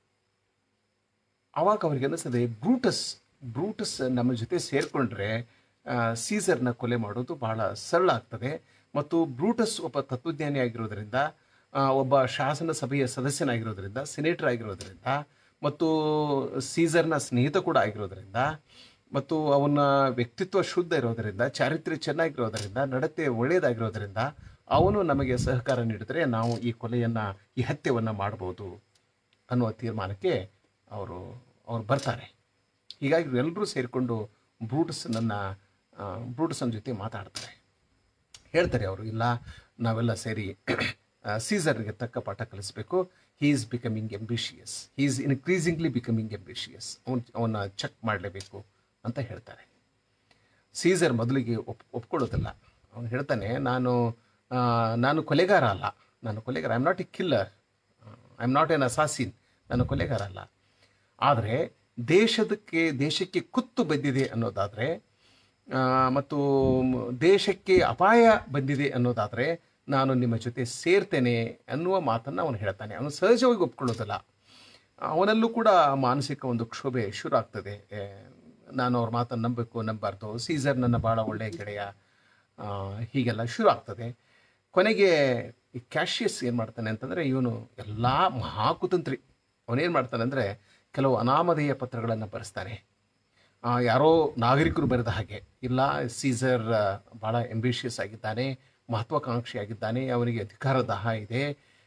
ಆವಾಗ ಅವ್ರಿಗೆ ಅನ್ನಿಸ್ತದೆ ಬ್ರೂಟಸ್ ಬ್ರೂಟಸ್ ನಮ್ಮ ಜೊತೆ ಸೇರಿಕೊಂಡ್ರೆ ಸೀಸರ್ನ ಕೊಲೆ ಮಾಡೋದು ಬಹಳ ಸರಳ ಆಗ್ತದೆ ಮತ್ತು ಬ್ರೂಟಸ್ ಒಬ್ಬ ತತ್ವಜ್ಞಾನಿ ಆಗಿರೋದ್ರಿಂದ ಆ, ಒಬ್ಬ ಶಾಸನ ಸಭೆಯ ಸದಸ್ಯನಾಗಿರೋದ್ರಿಂದ ಸಿನೇಟರ್ ಆಗಿರೋದ್ರಿಂದ ಮತ್ತು ಸೀಸರ್ನ ಸ್ನೇಹಿತ ಕೂಡ ಆಗಿರೋದ್ರಿಂದ ಮತ್ತು ಅವನ ವ್ಯಕ್ತಿತ್ವ ಶುದ್ಧ ಇರೋದರಿಂದ ಚಾರಿತ್ರ್ಯ ಚೆನ್ನಾಗಿರೋದರಿಂದ ನಡತೆ ಒಳ್ಳೆಯದಾಗಿರೋದ್ರಿಂದ ಅವನು ನಮಗೆ ಸಹಕಾರ ನೀಡಿದರೆ ನಾವು ಈ ಕೊಲೆಯನ್ನು ಈ ಹತ್ಯೆಯನ್ನು ಮಾಡ್ಬೋದು ಅನ್ನುವ ತೀರ್ಮಾನಕ್ಕೆ ಅವರು ಅವ್ರು ಬರ್ತಾರೆ ಹೀಗಾಗಿ ಎಲ್ಲರೂ ಸೇರಿಕೊಂಡು ಬ್ರೂಟಸ್ನನ್ನು ಬ್ರೂಟಸನ್ ಜೊತೆ ಮಾತಾಡ್ತಾರೆ ಹೇಳ್ತಾರೆ ಅವರು ಇಲ್ಲ ನಾವೆಲ್ಲ ಸೇರಿ ಸೀಸರ್ಗೆ ತಕ್ಕ ಪಾಠ ಕಲಿಸ್ಬೇಕು he is becoming ambitious he is increasingly becoming ambitious ಅವನು ಅವನ್ನ ಚೆಕ್ ಮಾಡಲೇಬೇಕು ಅಂತ ಹೇಳ್ತಾರೆ ಸೀಸರ್ ಮೊದಲಿಗೆ ಒಪ್ ಒಪ್ಕೊಳ್ಳೋದಿಲ್ಲ ಅವನು ಹೇಳ್ತಾನೆ ನಾನು ಆ, ನಾನು ಕೊಲೆಗಾರ ಅಲ್ಲ ನಾನು ಕೊಲೆಗಾರ I am not a killer I am not an assassin ನಾನು ಕೊಲೆಗಾರ ಅಲ್ಲ ಆದರೆ ದೇಶದಕ್ಕೆ ದೇಶಕ್ಕೆ ಕುತ್ತು ಬಂದಿದೆ ಅನ್ನೋದಾದರೆ ಮತ್ತು ಮ್, ದೇಶಕ್ಕೆ ಅಪಾಯ ಬಂದಿದೆ ಅನ್ನೋದಾದರೆ ನಾನು ನಿಮ್ಮ ಜೊತೆ ಸೇರ್ತೇನೆ ಅನ್ನುವ ಮಾತನ್ನು ಅವನು ಹೇಳ್ತಾನೆ ಅವನು ಸಹಜವಾಗಿ ಒಪ್ಕೊಳ್ಳೋದಿಲ್ಲ ಅವನಲ್ಲೂ ಕೂಡ ಮಾನಸಿಕ ಒಂದು ಕ್ಷೋಭೆ ಶುರು ಆಗ್ತದೆ ಏ, ನಾನು ಅವ್ರ ಮಾತನ್ನು ನಂಬಬೇಕು ನಂಬಾರ್ದು ಸೀಸರ್ ನನ್ನ ಭಾಳ ಒಳ್ಳೆಯ ಗೆಳೆಯ ಆ, ಹೀಗೆಲ್ಲ ಶುರು ಆಗ್ತದೆ ಕೊನೆಗೆ ಈ ಕ್ಯಾಶಿಯಸ್ ಏನು ಮಾಡ್ತಾನೆ ಅಂತಂದರೆ ಇವನು ಎಲ್ಲ ಮಹಾಕುತಂತ್ರಿ ಅವನೇನು ಮಾಡ್ತಾನೆ ಅಂದರೆ ಕೆಲವು ಅನಾಮಧೇಯ ಪತ್ರಗಳನ್ನು ಬರೆಸ್ತಾನೆ ಆ, ಯಾರೋ ನಾಗರಿಕರು ಬರೆದ ಹಾಗೆ ಇಲ್ಲ ಸೀಸರ್ ಆ, ಭಾಳ ಎಂಬಿಷಿಯಸ್ ಆಗಿದ್ದಾನೆ ಮಹತ್ವಾಕಾಂಕ್ಷಿ ಆಗಿದ್ದಾನೆ ಅವನಿಗೆ ಅಧಿಕಾರ ದಾಹ ಇದೆ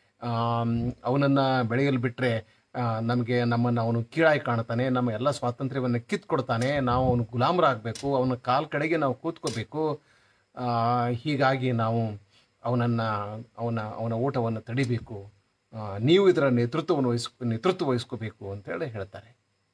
ಅವನನ್ನು ಬೆಳೆಯಲು ಬಿಟ್ಟರೆ ನಮಗೆ ನಮ್ಮನ್ನು ಅವನು ಕೀಳಾಗಿ ಕಾಣ್ತಾನೆ ನಮ್ಮ ಎಲ್ಲ ಸ್ವಾತಂತ್ರ್ಯವನ್ನು ಕಿತ್ಕೊಡ್ತಾನೆ ನಾವು ಅವನು ಗುಲಾಮರಾಗಬೇಕು ಅವನ ಕಾಲ್ ಕಡೆಗೆ ನಾವು ಕೂತ್ಕೋಬೇಕು ಆ, ಹೀಗಾಗಿ ನಾವು ಅವನನ್ನು ಅವನ ಅವನ ಓಟವನ್ನು ತಡಿಬೇಕು ಆ, ನೀವು ಇದರ ನೇತೃತ್ವವನ್ನು ವಹಿಸ್ ನೇತೃತ್ವ ವಹಿಸ್ಕೋಬೇಕು ಅಂತೇಳಿ ಹೇಳ್ತಾರೆ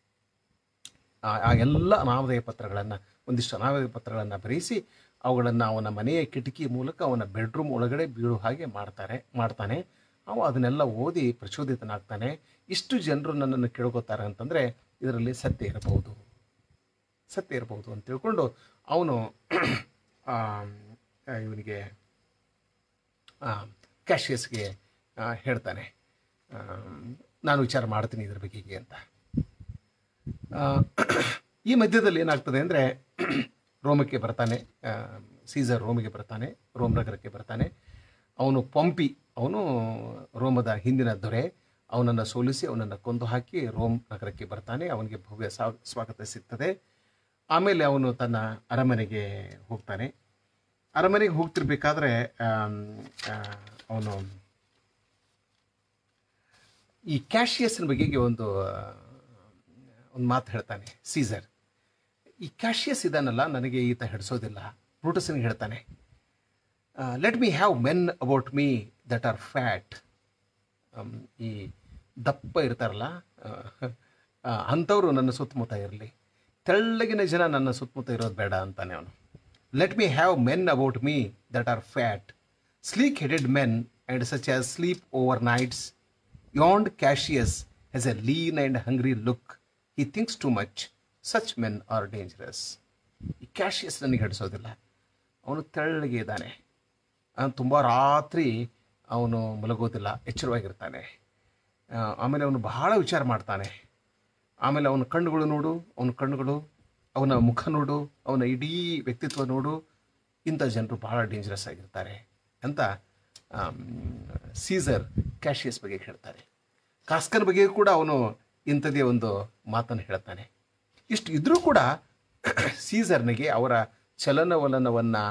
ಆ ಆ ಎಲ್ಲ ಅನಾಮಧೇಯ ಪತ್ರಗಳನ್ನು ಒಂದಿಷ್ಟು ಅನಾಮಧೇಯ ಪತ್ರಗಳನ್ನು ಬರೆಸಿ ಅವುಗಳನ್ನು ಅವನ ಮನೆಯ ಕಿಟಕಿ ಮೂಲಕ ಅವನ ಬೆಡ್ರೂಮ್ ಒಳಗಡೆ ಬೀಳು ಹಾಗೆ ಮಾಡ್ತಾರೆ ಮಾಡ್ತಾನೆ ಅವ ಅದನ್ನೆಲ್ಲ ಓದಿ ಪ್ರಚೋದಿತನಾಗ್ತಾನೆ ಇಷ್ಟು ಜನರು ನನ್ನನ್ನು ಕೇಳ್ಕೊತಾರೆ ಅಂತಂದರೆ ಇದರಲ್ಲಿ ಸತ್ಯ ಇರಬಹುದು ಸತ್ಯ ಇರಬಹುದು ಅಂತ ತಿಳ್ಕೊಂಡು ಅವನು ಇವನಿಗೆ ಕ್ಯಾಶಿಯಸ್ಗೆ ಆ, ಹೇಳ್ತಾನೆ ಆ, ನಾನು ವಿಚಾರ ಮಾಡ್ತೀನಿ ಇದ್ರ ಬಗೆಗೆ ಅಂತ ಆ, ಈ ಮಧ್ಯದಲ್ಲಿ ಏನಾಗ್ತದೆ ಅಂದರೆ ರೋಮಕ್ಕೆ ಬರ್ತಾನೆ ಆ, ಸೀಸರ್ ರೋಮಿಗೆ ಬರ್ತಾನೆ ರೋಮ್ ನಗರಕ್ಕೆ ಬರ್ತಾನೆ ಅವನು ಪಂಪಿ ಅವನು ರೋಮದ ಹಿಂದಿನ ದೊರೆ ಅವನನ್ನು ಸೋಲಿಸಿ ಅವನನ್ನು ಕೊಂದು ಹಾಕಿ ರೋಮ್ ನಗರಕ್ಕೆ ಬರ್ತಾನೆ ಅವನಿಗೆ ಭವ್ಯ ಸ್ವಾ- ಸ್ವಾಗತ ಸಿಗ್ತದೆ ಆಮೇಲೆ ಅವನು ತನ್ನ ಅರಮನೆಗೆ ಹೋಗ್ತಾನೆ ಅರಮನೆಗೆ ಹೋಗ್ತಿರ್ಬೇಕಾದ್ರೆ ಆಮ್, ಆ, ಅವನು ಈ ಕ್ಯಾಶಿಯಸ್ನ ಬಗೆಗೆ ಒಂದು ಆ, ಒಂದು ಮಾತು ಹೇಳ್ತಾನೆ ಸೀಸರ್ ಈ ಕ್ಯಾಶಿಯಸ್ ಇದಾನಲ್ಲ ನನಗೆ ಈತ ಹಿಡಿಸೋದಿಲ್ಲ ಬ್ರೂಟಸ್ನಿಗೆ ಹೇಳ್ತಾನೆ let me have men about me that are fat ಈ ದಪ್ಪ ಇರ್ತಾರಲ್ಲ ಅಂಥವರು ನನ್ನ ಸುತ್ತಮುತ್ತ ಇರಲಿ ತೆಳ್ಳಗಿನ ಜನ ನನ್ನ ಸುತ್ತಮುತ್ತ ಇರೋದು ಬೇಡ ಅಂತಾನೆ ಅವನು let me have men about me that are fat sleek headed men and such as sleep over nights and Cassius has a lean and hungry look he thinks too much such men are dangerous ಈ Cassius ನನಗೆ ಹಿಡಿಸೋದಿಲ್ಲ ಅವನು ತೆಳ್ಳಗೆ ಇದ್ದಾನೆ ತುಂಬ ರಾತ್ರಿ ಅವನು ಮಲಗೋದಿಲ್ಲ ಎಚ್ಚರವಾಗಿರ್ತಾನೆ ಆ, ಆಮೇಲೆ ಅವನು ಬಹಳ ವಿಚಾರ ಮಾಡ್ತಾನೆ ಆಮೇಲೆ ಅವನ ಕಣ್ಣುಗಳು ನೋಡು ಅವನ ಕಣ್ಣುಗಳು ಅವನ ಮುಖ ನೋಡು ಅವನ ಇಡೀ ವ್ಯಕ್ತಿತ್ವ ನೋಡು ಇಂಥ ಜನರು ಬಹಳ ಡೇಂಜರಸ್ ಆಗಿರ್ತಾರೆ ಅಂತ ಆಮ್, ಸೀಸರ್ ಕ್ಯಾಶಿಯಸ್ ಬಗ್ಗೆ ಹೇಳ್ತಾರೆ ಕಾಸ್ಕನ್ ಬಗ್ಗೆ ಕೂಡ ಅವನು ಇಂಥದೇ ಒಂದು ಮಾತನ್ನು ಹೇಳ್ತಾನೆ ಇಷ್ಟು ಇದ್ರೂ ಕೂಡ ಸೀಸರ್ನಿಗೆ ಅವರ ಚಲನವಲನವನ್ನು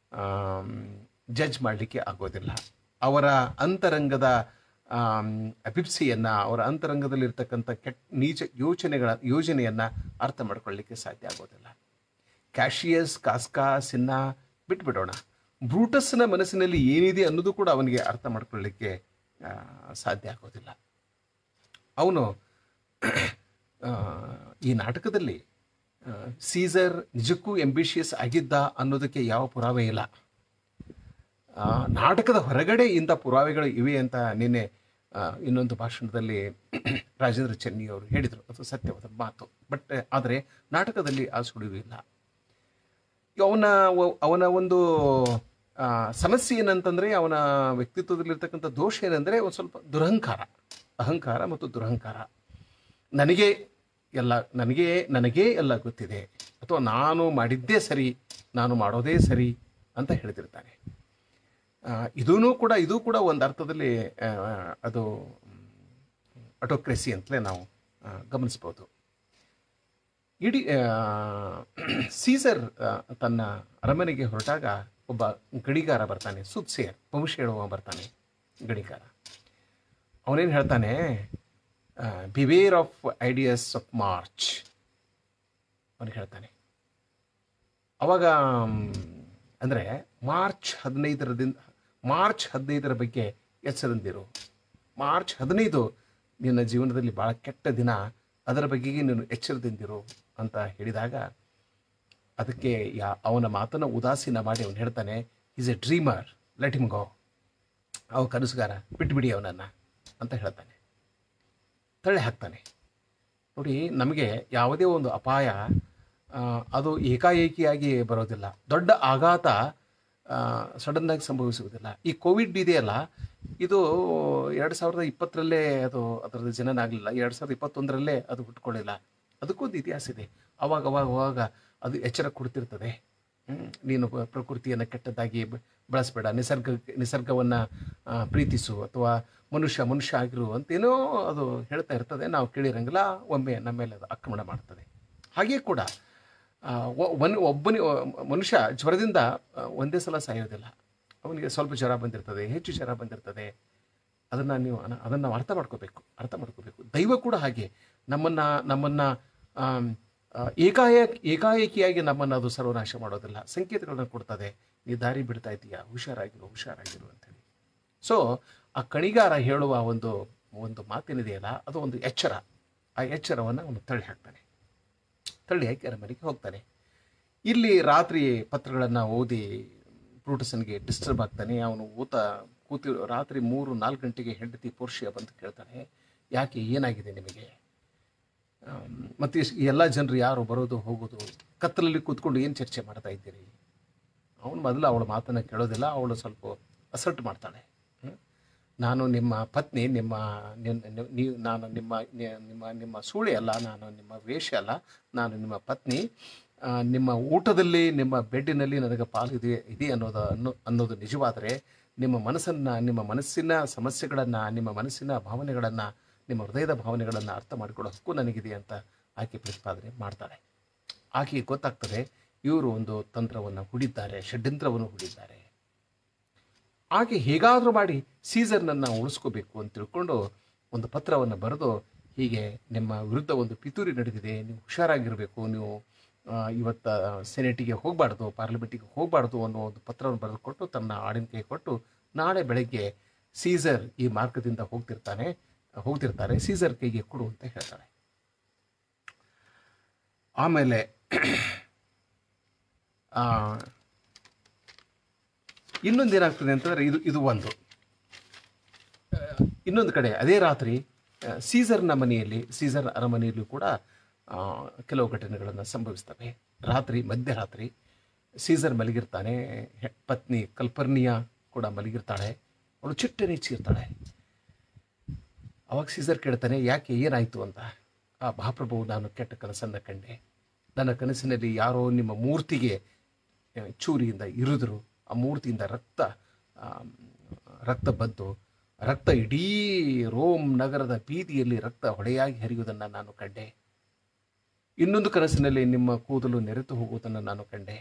ಜಡ್ಜ್ ಮಾಡಲಿಕ್ಕೆ ಆಗೋದಿಲ್ಲ ಅವರ ಅಂತರಂಗದ ಆಮ್, ಅಭಿಪ್ಸೆಯನ್ನು ಅವರ ಅಂತರಂಗದಲ್ಲಿರ್ತಕ್ಕಂಥ ಕೆಟ್ಟ ನೀಚ ಯೋಚನೆಗಳ ಯೋಜನೆಯನ್ನು ಅರ್ಥ ಮಾಡ್ಕೊಳ್ಳಿಕ್ಕೆ ಸಾಧ್ಯ ಆಗೋದಿಲ್ಲ ಕ್ಯಾಶಿಯಸ್ ಕಾಸ್ಕಾ ಸಿನ್ನ ಬಿಟ್ಬಿಡೋಣ ಬ್ರೂಟಸ್ನ ಮನಸ್ಸಿನಲ್ಲಿ ಏನಿದೆ ಅನ್ನೋದು ಕೂಡ ಅವನಿಗೆ ಅರ್ಥ ಮಾಡ್ಕೊಳ್ಳಿಕ್ಕೆ ಆ, ಸಾಧ್ಯ ಆಗೋದಿಲ್ಲ ಅವನು ಆ, ಈ ನಾಟಕದಲ್ಲಿ ಆ, ಸೀಸರ್ ನಿಜಕ್ಕೂ ಎಂಬಿಷಿಯಸ್ ಆಗಿದ್ದ ಅನ್ನೋದಕ್ಕೆ ಯಾವ ಪುರಾವೆ ಇಲ್ಲ ಆ, ನಾಟಕದ ಹೊರಗಡೆ ಇಂಥ ಪುರಾವೆಗಳು ಇವೆ ಅಂತ ನಿನ್ನೆ ಆ, ಇನ್ನೊಂದು ಭಾಷಣದಲ್ಲಿ ರಾಜೇಂದ್ರ ಚೆನ್ನಿ ಅವರು ಹೇಳಿದರು ಅದು ಸತ್ಯವಾದ ಮಾತು ಬಟ್ ಆದರೆ ನಾಟಕದಲ್ಲಿ ಆ ಸುಳಿವು ಇಲ್ಲ ಅವನ ಅವನ ಒಂದು ಆ, ಸಮಸ್ಯೆ ಏನಂತಂದರೆ ಅವನ ವ್ಯಕ್ತಿತ್ವದಲ್ಲಿರ್ತಕ್ಕಂಥ ದೋಷ ಏನಂದರೆ ಒಂದು ಸ್ವಲ್ಪ ದುರಹಂಕಾರ ಅಹಂಕಾರ ಮತ್ತು ದುರಹಂಕಾರ ನನಗೆ ಎಲ್ಲ ನನಗೆ ನನಗೇ ಎಲ್ಲ ಗೊತ್ತಿದೆ ಅಥವಾ ನಾನು ಮಾಡಿದ್ದೇ ಸರಿ ನಾನು ಮಾಡೋದೇ ಸರಿ ಅಂತ ಹೇಳ್ತಿರ್ತಾನೆ ಇದೂ ಕೂಡ ಇದು ಕೂಡ ಒಂದು ಅರ್ಥದಲ್ಲಿ ಆ, ಅದು ಅಟೋಕ್ರೆಸಿ ಅಂತಲೇ ನಾವು ಆ, ಗಮನಿಸ್ಬೋದು ಇಡೀ ಆ, ಸೀಸರ್ ಆ, ತನ್ನ ಅರಮನೆಗೆ ಹೊರಟಾಗ ಒಬ್ಬ ಗಡಿಗಾರ ಬರ್ತಾನೆ ಸುತ್ಸೇರ್ ವಂಶ ಹೇಳುವ ಬರ್ತಾನೆ ಗಡಿಗಾರ ಅವನೇನು ಹೇಳ್ತಾನೆ beware of ides of March ಅವನಿಗೆ ಹೇಳ್ತಾನೆ ಅವಾಗ ಅಂದರೆ ಮಾರ್ಚ್ ಹದಿನೈದರದಿಂದ ಮಾರ್ಚ್ ಹದಿನೈದರ ಬಗ್ಗೆ ಎಚ್ಚರದಿಂದಿರು ಮಾರ್ಚ್ ಹದಿನೈದು ನಿನ್ನ ಜೀವನದಲ್ಲಿ ಭಾಳ ಕೆಟ್ಟ ದಿನ ಅದರ ಬಗೆಗೆ ನೀನು ಎಚ್ಚರದಿಂದಿರು ಅಂತ ಹೇಳಿದಾಗ ಅದಕ್ಕೆ ಯಾ ಅವನ ಮಾತನ್ನು ಉದಾಸೀನ ಮಾಡಿ ಅವನು ಹೇಳ್ತಾನೆ is a dreamer let him go ಅವ ಕನಸುಗಾರ ಬಿಟ್ಬಿಡಿ ಅವನನ್ನು ಅಂತ ಹೇಳ್ತಾನೆ ತಳ್ಳಿ ಹಾಕ್ತಾನೆ ನೋಡಿ ನಮಗೆ ಯಾವುದೇ ಒಂದು ಅಪಾಯ ಆ, ಅದು ಏಕಾಏಕಿಯಾಗಿ ಬರೋದಿಲ್ಲ ದೊಡ್ಡ ಆಘಾತ ಸಡನ್ನಾಗಿ ಸಂಭವಿಸುವುದಿಲ್ಲ ಈ ಕೋವಿಡ್ ಇದೆಯಲ್ಲ ಇದು ಎರಡು ಸಾವಿರದ ಇಪ್ಪತ್ತರಲ್ಲೇ ಅದು ಅದರದ್ದು ಜನನ ಆಗಲಿಲ್ಲ ಎರಡು ಸಾವಿರದ ಇಪ್ಪತ್ತೊಂದರಲ್ಲೇ ಅದು ಹುಟ್ಕೊಳ್ಳಿಲ್ಲ ಅದಕ್ಕೊಂದು ಇತಿಹಾಸ ಇದೆ ಅವಾಗ ಅವಾಗ ಅವಾಗ ಅದು ಎಚ್ಚರ ಕೊಡ್ತಿರ್ತದೆ ಹ್ಮ್. ನೀನು ಪ್ರ- ಪ್ರಕೃತಿಯನ್ನು ಕೆಟ್ಟದ್ದಾಗಿ ಬ- ಬಳಸಬೇಡ ನಿಸರ್ಗ ನಿಸರ್ಗವನ್ನು ಪ್ರೀತಿಸು ಅಥವಾ ಮನುಷ್ಯ ಮನುಷ್ಯ ಆಗಿರು ಅಂತೇನೋ ಅದು ಹೇಳ್ತಾ ಇರ್ತದೆ ನಾವು ಕೇಳಿರಂಗಿಲ್ಲ ಒಮ್ಮೆ ನಮ್ಮ ಮೇಲೆ ಅದು ಆಕ್ರಮಣ ಮಾಡ್ತದೆ ಹಾಗೆಯೇ ಕೂಡ ಆ, ಒ- ಒನ್ ಒಬ್ಬನಿ ಮನುಷ್ಯ ಜ್ವರದಿಂದ ಆ, ಒಂದೇ ಸಲ ಸಾಯೋದಿಲ್ಲ ಅವನಿಗೆ ಸ್ವಲ್ಪ ಜ್ವರ ಬಂದಿರ್ತದೆ ಹೆಚ್ಚು ಜ್ವರ ಬಂದಿರ್ತದೆ ಅದನ್ನು ನೀವು ಅನ- ಅದನ್ನು ನಾವು ಅರ್ಥ ಮಾಡ್ಕೋಬೇಕು ಅರ್ಥ ಮಾಡ್ಕೋಬೇಕು ದೈವ ಕೂಡ ಹಾಗೆ ನಮ್ಮನ್ನು ನಮ್ಮನ್ನು ಆಮ್, ಆ, ಏಕಾಏಕ ಏಕಾಏಕಿಯಾಗಿ ನಮ್ಮನ್ನು ಅದು ಸರ್ವನಾಶ ಮಾಡೋದಿಲ್ಲ ಸಂಕೇತಗಳನ್ನು ಕೊಡ್ತದೆ ನೀ ದಾರಿ ಬಿಡ್ತಾ ಇದೀಯಾ ಹುಷಾರಾಗಿರು ಹುಷಾರಾಗಿರು ಅಂತೇಳಿ ಸೊ ಆ ಕಣಿಗಾರ ಹೇಳುವ ಒಂದು ಒಂದು ಮಾತೇನಿದೆಯಲ್ಲ ಅದು ಒಂದು ಎಚ್ಚರ ಆ ಎಚ್ಚರವನ್ನು ಅವನು ತಳ್ಳಿ ಹಾಕ್ತಾನೆ ತಳ್ಳಿ ಹಾಕಿ ಅರಮನೆಗೆ ಹೋಗ್ತಾನೆ ಇಲ್ಲಿ ರಾತ್ರಿ ಪತ್ರಗಳನ್ನು ಓದಿ ಬ್ರೂಟಸನ್ಗೆ ಡಿಸ್ಟರ್ಬ್ ಆಗ್ತಾನೆ ಅವನು ಊತ ಕೂತಿ ರಾತ್ರಿ ಮೂರು ನಾಲ್ಕು ಗಂಟೆಗೆ ಹೆಂಡತಿ ಪೋರ್ಷಿಯ ಬಂದು ಕೇಳ್ತಾನೆ ಯಾಕೆ ಏನಾಗಿದೆ ನಿಮಗೆ ಆಮ್, ಮತ್ತೆ ಇಸ್- ಈ ಎಲ್ಲ ಜನರು ಯಾರು ಬರೋದು ಹೋಗೋದು ಕತ್ತಲಲ್ಲಿ ಕೂತ್ಕೊಂಡು ಏನು ಚರ್ಚೆ ಮಾಡ್ತಾ ಇದ್ದೀರಿ ಅವನು ಮೊದಲು ಅವಳ ಮಾತನ್ನು ಕೇಳೋದಿಲ್ಲ ಅವಳು ಸ್ವಲ್ಪ ಅಸಲ್ಟ್ ಮಾಡ್ತಾಳೆ ಹ್ಮ್? ನಾನು ನಿಮ್ಮ ಪತ್ನಿ ನಿಮ್ಮ ನಿನ್- ನಿ- ನೀವು ನಾನು ನಿಮ್ಮ ನಿ- ನಿಮ್ಮ ನಿಮ್ಮ ಸೂಳೆ ಅಲ್ಲ ನಾನು ನಿಮ್ಮ ವೇಷ ಅಲ್ಲ ನಾನು ನಿಮ್ಮ ಪತ್ನಿ ಆ, ನಿಮ್ಮ ಊಟದಲ್ಲಿ ನಿಮ್ಮ ಬೆಡ್ಡಿನಲ್ಲಿ ನನಗೆ ಪಾಲು ಇದೆ ಇದೆ ಅನ್ನೋದು ಅನ್ನೋ ಅನ್ನೋದು ನಿಜವಾದರೆ ನಿಮ್ಮ ಮನಸ್ಸನ್ನು ನಿಮ್ಮ ಮನಸ್ಸಿನ ಸಮಸ್ಯೆಗಳನ್ನು ನಿಮ್ಮ ಮನಸ್ಸಿನ ಭಾವನೆಗಳನ್ನು ನಿಮ್ಮ ಹೃದಯದ ಭಾವನೆಗಳನ್ನು ಅರ್ಥ ಮಾಡಿಕೊಳ್ಳೋ ಹಕ್ಕು ನನಗಿದೆ ಅಂತ ಆಕೆ ಪ್ರತಿಪಾದನೆ ಮಾಡ್ತಾಳೆ ಆಕೆಗೆ ಗೊತ್ತಾಗ್ತದೆ ಇವರು ಒಂದು ತಂತ್ರವನ್ನು ಹುಡಿದ್ದಾರೆ ಷಡ್ಯಂತ್ರವನ್ನು ಹುಡಿದ್ದಾರೆ ಆಕೆ ಹೇಗಾದರೂ ಮಾಡಿ ಸೀಸರ್ನನ್ನು ಉಳಿಸ್ಕೋಬೇಕು ಅಂತ ತಿಳ್ಕೊಂಡು ಒಂದು ಪತ್ರವನ್ನು ಬರೆದು ಹೀಗೆ ನಿಮ್ಮ ವಿರುದ್ಧ ಒಂದು ಪಿತೂರಿ ನಡೆದಿದೆ ನೀವು ಹುಷಾರಾಗಿರಬೇಕು ನೀವು ಆ, ಇವತ್ತ ಸೆನೆಟಿಗೆ ಹೋಗಬಾರ್ದು ಪಾರ್ಲಿಮೆಂಟಿಗೆ ಹೋಗಬಾರ್ದು ಅನ್ನೋ ಒಂದು ಪತ್ರವನ್ನು ಬರೆದು ಕೊಟ್ಟು ತನ್ನ ಆಡಿನ ಕೈ ಕೊಟ್ಟು ನಾಳೆ ಬೆಳಗ್ಗೆ ಸೀಸರ್ ಈ ಮಾರ್ಗದಿಂದ ಹೋಗ್ತಿರ್ತಾನೆ ಹೋಗ್ತಿರ್ತಾರೆ ಸೀಸರ್ ಕೈಗೆ ಕೊಡು ಅಂತ ಹೇಳ್ತಾಳೆ ಆಮೇಲೆ ಆ, ಇನ್ನೊಂದು ಏನಾಗ್ತದೆ ಅಂತಂದರೆ ಇದು ಇದು ಒಂದು ಆ, ಇನ್ನೊಂದು ಕಡೆ ಅದೇ ರಾತ್ರಿ ಆ, ಸೀಸರ್ನ ಮನೆಯಲ್ಲಿ ಸೀಸರ್ ಅರಮನೆಯಲ್ಲೂ ಕೂಡ ಆ, ಕೆಲವು ಘಟನೆಗಳನ್ನು ಸಂಭವಿಸ್ತವೆ ರಾತ್ರಿ ಮಧ್ಯರಾತ್ರಿ ಸೀಸರ್ ಮಲಗಿರ್ತಾನೆ ಹೆ- ಪತ್ನಿ ಕಲ್ಪರ್ನಿಯ ಕೂಡ ಮಲಗಿರ್ತಾಳೆ ಅವಳು ಚಿಟ್ಟನೆ ಚೀರ್ತಾಳೆ ಅವಾಗ ಸೀಸರ್ ಕೇಳ್ತಾನೆ ಯಾಕೆ ಏನಾಯಿತು ಅಂತ ಆ ಮಹಾಪ್ರಭು ನಾನು ಕೆಟ್ಟ ಕನಸನ್ನು ಕಂಡೆ ನನ್ನ ಕನಸಿನಲ್ಲಿ ಯಾರೋ ನಿಮ್ಮ ಮೂರ್ತಿಗೆ ಆ, ಚೂರಿಯಿಂದ ಇರಿದ್ರು ಆ ಮೂರ್ತಿಯಿಂದ ರಕ್ತ ಆ, ರಕ್ತ ಬಂತು ರಕ್ತ ಇಡೀ ರೋಮ್ ನಗರದ ಬೀದಿಯಲ್ಲಿ ರಕ್ತ ಹೊಳೆಯಾಗಿ ಹರಿಯುವುದನ್ನು ನಾನು ಕಂಡೆ ಇನ್ನೊಂದು ಕನಸಿನಲ್ಲಿ ನಿಮ್ಮ ಕೂದಲು ನೆರೆತು ಹೋಗುವುದನ್ನು ನಾನು ಕಂಡೆ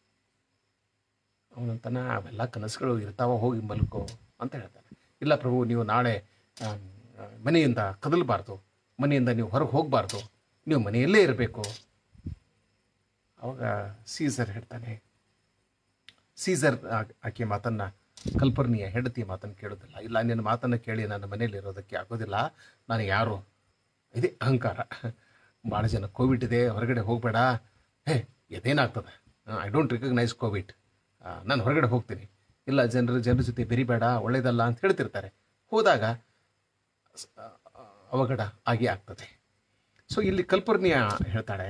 ಅವನಂತನ ಅವೆಲ್ಲ ಕನಸುಗಳು ಇರ್ತಾವ ಹೋಗಿ ಮಲ್ಕೋ ಅಂತ ಹೇಳ್ತಾನೆ ಇಲ್ಲ ಪ್ರಭು ನೀವು ನಾಳೆ ಆಮ್, ಆ, ಮನೆಯಿಂದ ಕದಲಬಾರ್ದು ಮನೆಯಿಂದ ನೀವು ಹೊರಗೆ ಹೋಗಬಾರ್ದು ನೀವು ಮನೆಯಲ್ಲೇ ಇರಬೇಕು ಅವಾಗ ಸೀಸರ್ ಹೇಳ್ತಾನೆ ಸೀಸರ್ ಆ- ಆಕೆ ಮಾತನ್ನು ಕಲ್ಪರ್ನಿಯ ಹೆಂಡತಿ ಮಾತನ್ನು ಕೇಳೋದಿಲ್ಲ ಇಲ್ಲ ನಿನ್ನ ಮಾತನ್ನು ಕೇಳಿ ನನ್ನ ಮನೇಲಿ ಇರೋದಕ್ಕೆ ಆಗೋದಿಲ್ಲ ನಾನು ಯಾರು ಇದೇ ಅಹಂಕಾರ ಭಾಳ ಜನ ಕೋವಿಡ್ ಇದೆ ಹೊರಗಡೆ ಹೋಗಬೇಡ ಹೇ ಇದೇನಾಗ್ತದೆ ಐ ಡೋಂಟ್ ರಿಕಗ್ನೈಸ್ ಕೋವಿಡ್ ನಾನು ಹೊರಗಡೆ ಹೋಗ್ತೀನಿ ಇಲ್ಲ ಜನರ ಜನರ ಜೊತೆ ಬೆರಿಬೇಡ ಒಳ್ಳೇದಲ್ಲ ಅಂತ ಹೇಳ್ತಿರ್ತಾರೆ ಹೋದಾಗ ಸ- ಆ, ಅವಘಡ ಆಗೇ ಆಗ್ತದೆ ಸೊ ಇಲ್ಲಿ ಕಲ್ಪರ್ನಿಯ ಹೇಳ್ತಾಳೆ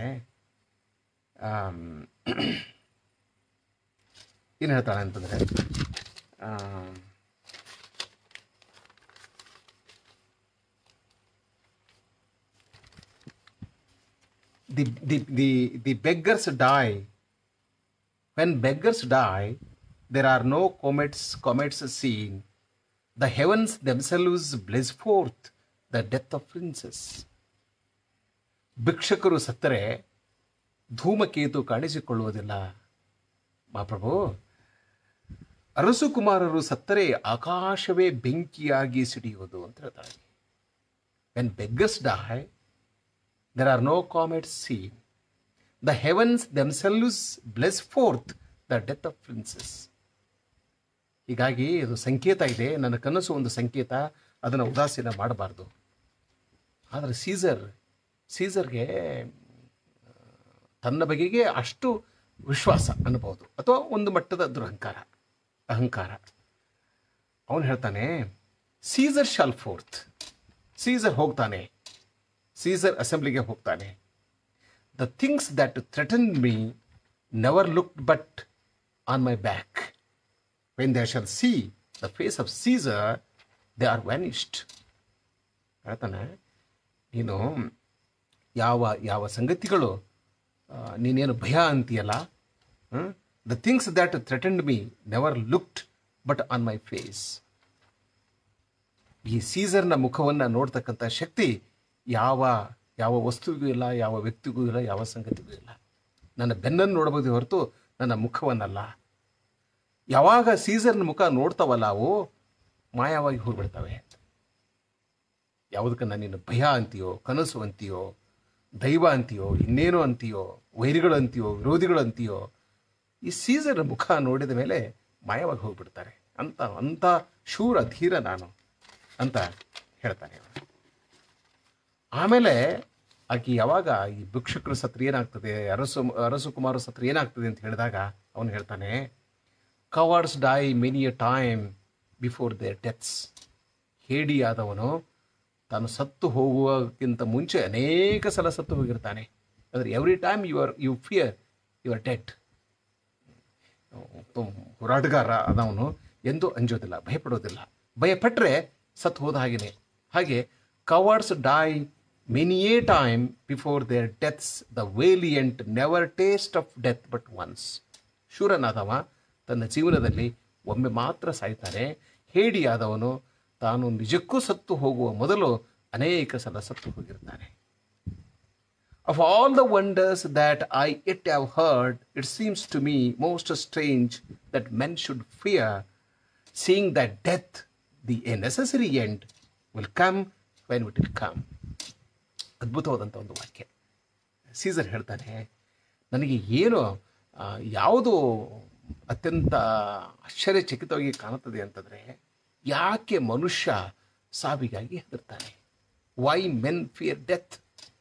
ಏನು ಹೇಳ್ತಾಳೆ ಅಂತಂದರೆ the, the, the, the beggars die. When beggars die, there are no comets, comets seen. The heavens themselves blaze forth the death of princes. ಭಿಕ್ಷಕರು ಸತ್ತರೆ ಧೂಮಕೇತು ಕಾಣಿಸಿಕೊಳ್ಳುವುದಿಲ್ಲ ಮಹಾಪ್ರಭು ಅರಸು ಕುಮಾರರು ಸತ್ತರೆ ಆಕಾಶವೇ ಬೆಂಕಿಯಾಗಿ ಸಿಡಿಯುವುದು ಅಂತ ಹೇಳ್ತಾಳೆ when beggars die there are no comets seen. The heavens themselves bless forth the death of princes. ಹೀಗಾಗಿ ಇದು ಸಂಕೇತ ಇದೆ ನನ್ನ ಕನಸು ಒಂದು ಸಂಕೇತ ಅದನ್ನು ಉದಾಸೀನ ಮಾಡಬಾರ್ದು ಆದರೆ ಸೀಸರ್ ಸೀಸರ್ಗೆ ಆ, ತನ್ನ ಬಗೆಗೆ ಅಷ್ಟು ವಿಶ್ವಾಸ ಅನ್ನಬಹುದು ಅಥವಾ ಒಂದು ಮಟ್ಟದ ದುರಹಂಕಾರ ಅಹಂಕಾರ ಅವನು ಹೇಳ್ತಾನೆ ಸೀಸರ್ ಶಾಲ್ ಫೋರ್ತ್ ಸೀಸರ್ ಹೋಗ್ತಾನೆ ಸೀಸರ್ ಅಸೆಂಬ್ಲಿಗೆ ಹೋಗ್ತಾನೆ the things that threaten me never look but on my back when they shall see the face of Caesar they are vanished ಹೇಳ್ತಾನೆ ನೀನು ಯಾವ ಯಾವ ಸಂಗತಿಗಳು ಆ, ನೀನೇನು ಭಯ ಅಂತೀಯಲ್ಲ the things that threatened me never looked but on my face ಈ ಸೀಸರ್ನ ಮುಖವನ್ನು ನೋಡ್ತಕ್ಕಂಥ ಶಕ್ತಿ ಯಾವ ಯಾವ ವಸ್ತುವಿಗೂ ಇಲ್ಲ ಯಾವ ವ್ಯಕ್ತಿಗೂ ಇಲ್ಲ ಯಾವ ಸಂಗತಿಗೂ ಇಲ್ಲ ನನ್ನ ಬೆನ್ನನ್ನು ನೋಡಬಹುದು ಹೊರತು ನನ್ನ ಮುಖವನ್ನಲ್ಲ ಯಾವಾಗ ಸೀಸರ್ನ ಮುಖ ನೋಡ್ತಾವಲ್ಲ ಅವು ಮಾಯವಾಗಿ ಹೋಗ್ಬಿಡ್ತವೆ ಯಾವುದಕ್ಕನ್ನ ನೀನು ಭಯ ಅಂತೀಯೋ ಕನಸು ಅಂತೀಯೋ ದೈವ ಅಂತೀಯೋ ಇನ್ನೇನೋ ಅಂತೀಯೋ ವೈರಿಗಳು ಅಂತೀಯೋ ವಿರೋಧಿಗಳು ಅಂತೀಯೋ ಈ ಸೀಸರ್ ಮುಖ ನೋಡಿದ ಮೇಲೆ ಮಾಯವಾಗಿ ಹೋಗ್ಬಿಡ್ತಾರೆ ಅಂತ ಅಂಥ ಶೂರ ಧೀರ ನಾನು ಅಂತ ಹೇಳ್ತಾನೆ ಅವನು ಆಮೇಲೆ ಆಕೆ ಯಾವಾಗ ಈ ಭಿಕ್ಷುಕರು ಸತ್ರ ಏನಾಗ್ತದೆ ಅರಸು ಅರಸು ಕುಮಾರ ಸತ್ರ ಏನಾಗ್ತದೆ ಅಂತ ಹೇಳಿದಾಗ ಅವನು ಹೇಳ್ತಾನೆ cowards die many a time before their deaths ಹೇಡಿಯಾದವನು ತಾನು ಸತ್ತು ಹೋಗುವಕ್ಕಿಂತ ಮುಂಚೆ ಅನೇಕ ಸಲ ಸತ್ತು ಹೋಗಿರ್ತಾನೆ ಅಂದರೆ every time you are you fear you are dead ಹೋರಾಟಗಾರ ಅದವನು ಎಂದೂ ಅಂಜೋದಿಲ್ಲ ಭಯಪಡೋದಿಲ್ಲ ಭಯಪಟ್ಟರೆ ಸತ್ತು ಹೋದ ಹಾಗೆಯೇ ಹಾಗೆ cowards die many a time before their deaths the valiant never taste of death but once ಶೂರನಾದವ ತನ್ನ ಜೀವನದಲ್ಲಿ ಒಮ್ಮೆ ಮಾತ್ರ ಸಾಯ್ತಾನೆ ಹೇಡಿಯಾದವನು ತಾನು ನಿಜಕ್ಕೂ ಸತ್ತು ಹೋಗುವ ಮೊದಲು ಅನೇಕ ಸಲ ಸತ್ತು ಹೋಗಿರ್ತಾನೆ Of all the wonders that I yet have heard, it seems to me most strange that men should fear, seeing that death, the a necessary end, will come when it will come. ಅದ್ಭುತವಾದಂಥ ಒಂದು ವಾಕ್ಯ Caesar ಹೇಳ್ತಾನೆ ನನಗೆ ಏನು ಆ, ಯಾವುದು ಅತ್ಯಂತ ಆಶ್ಚರ್ಯಚಕಿತವಾಗಿ ಕಾಣುತ್ತದೆ ಅಂತಂದರೆ ಯಾಕೆ ಮನುಷ್ಯ ಸಾವಿಗಾಗಿ ಹೆದರ್ತಾನೆ ವೈ ಮೆನ್ ಫಿಯರ್ ಡೆತ್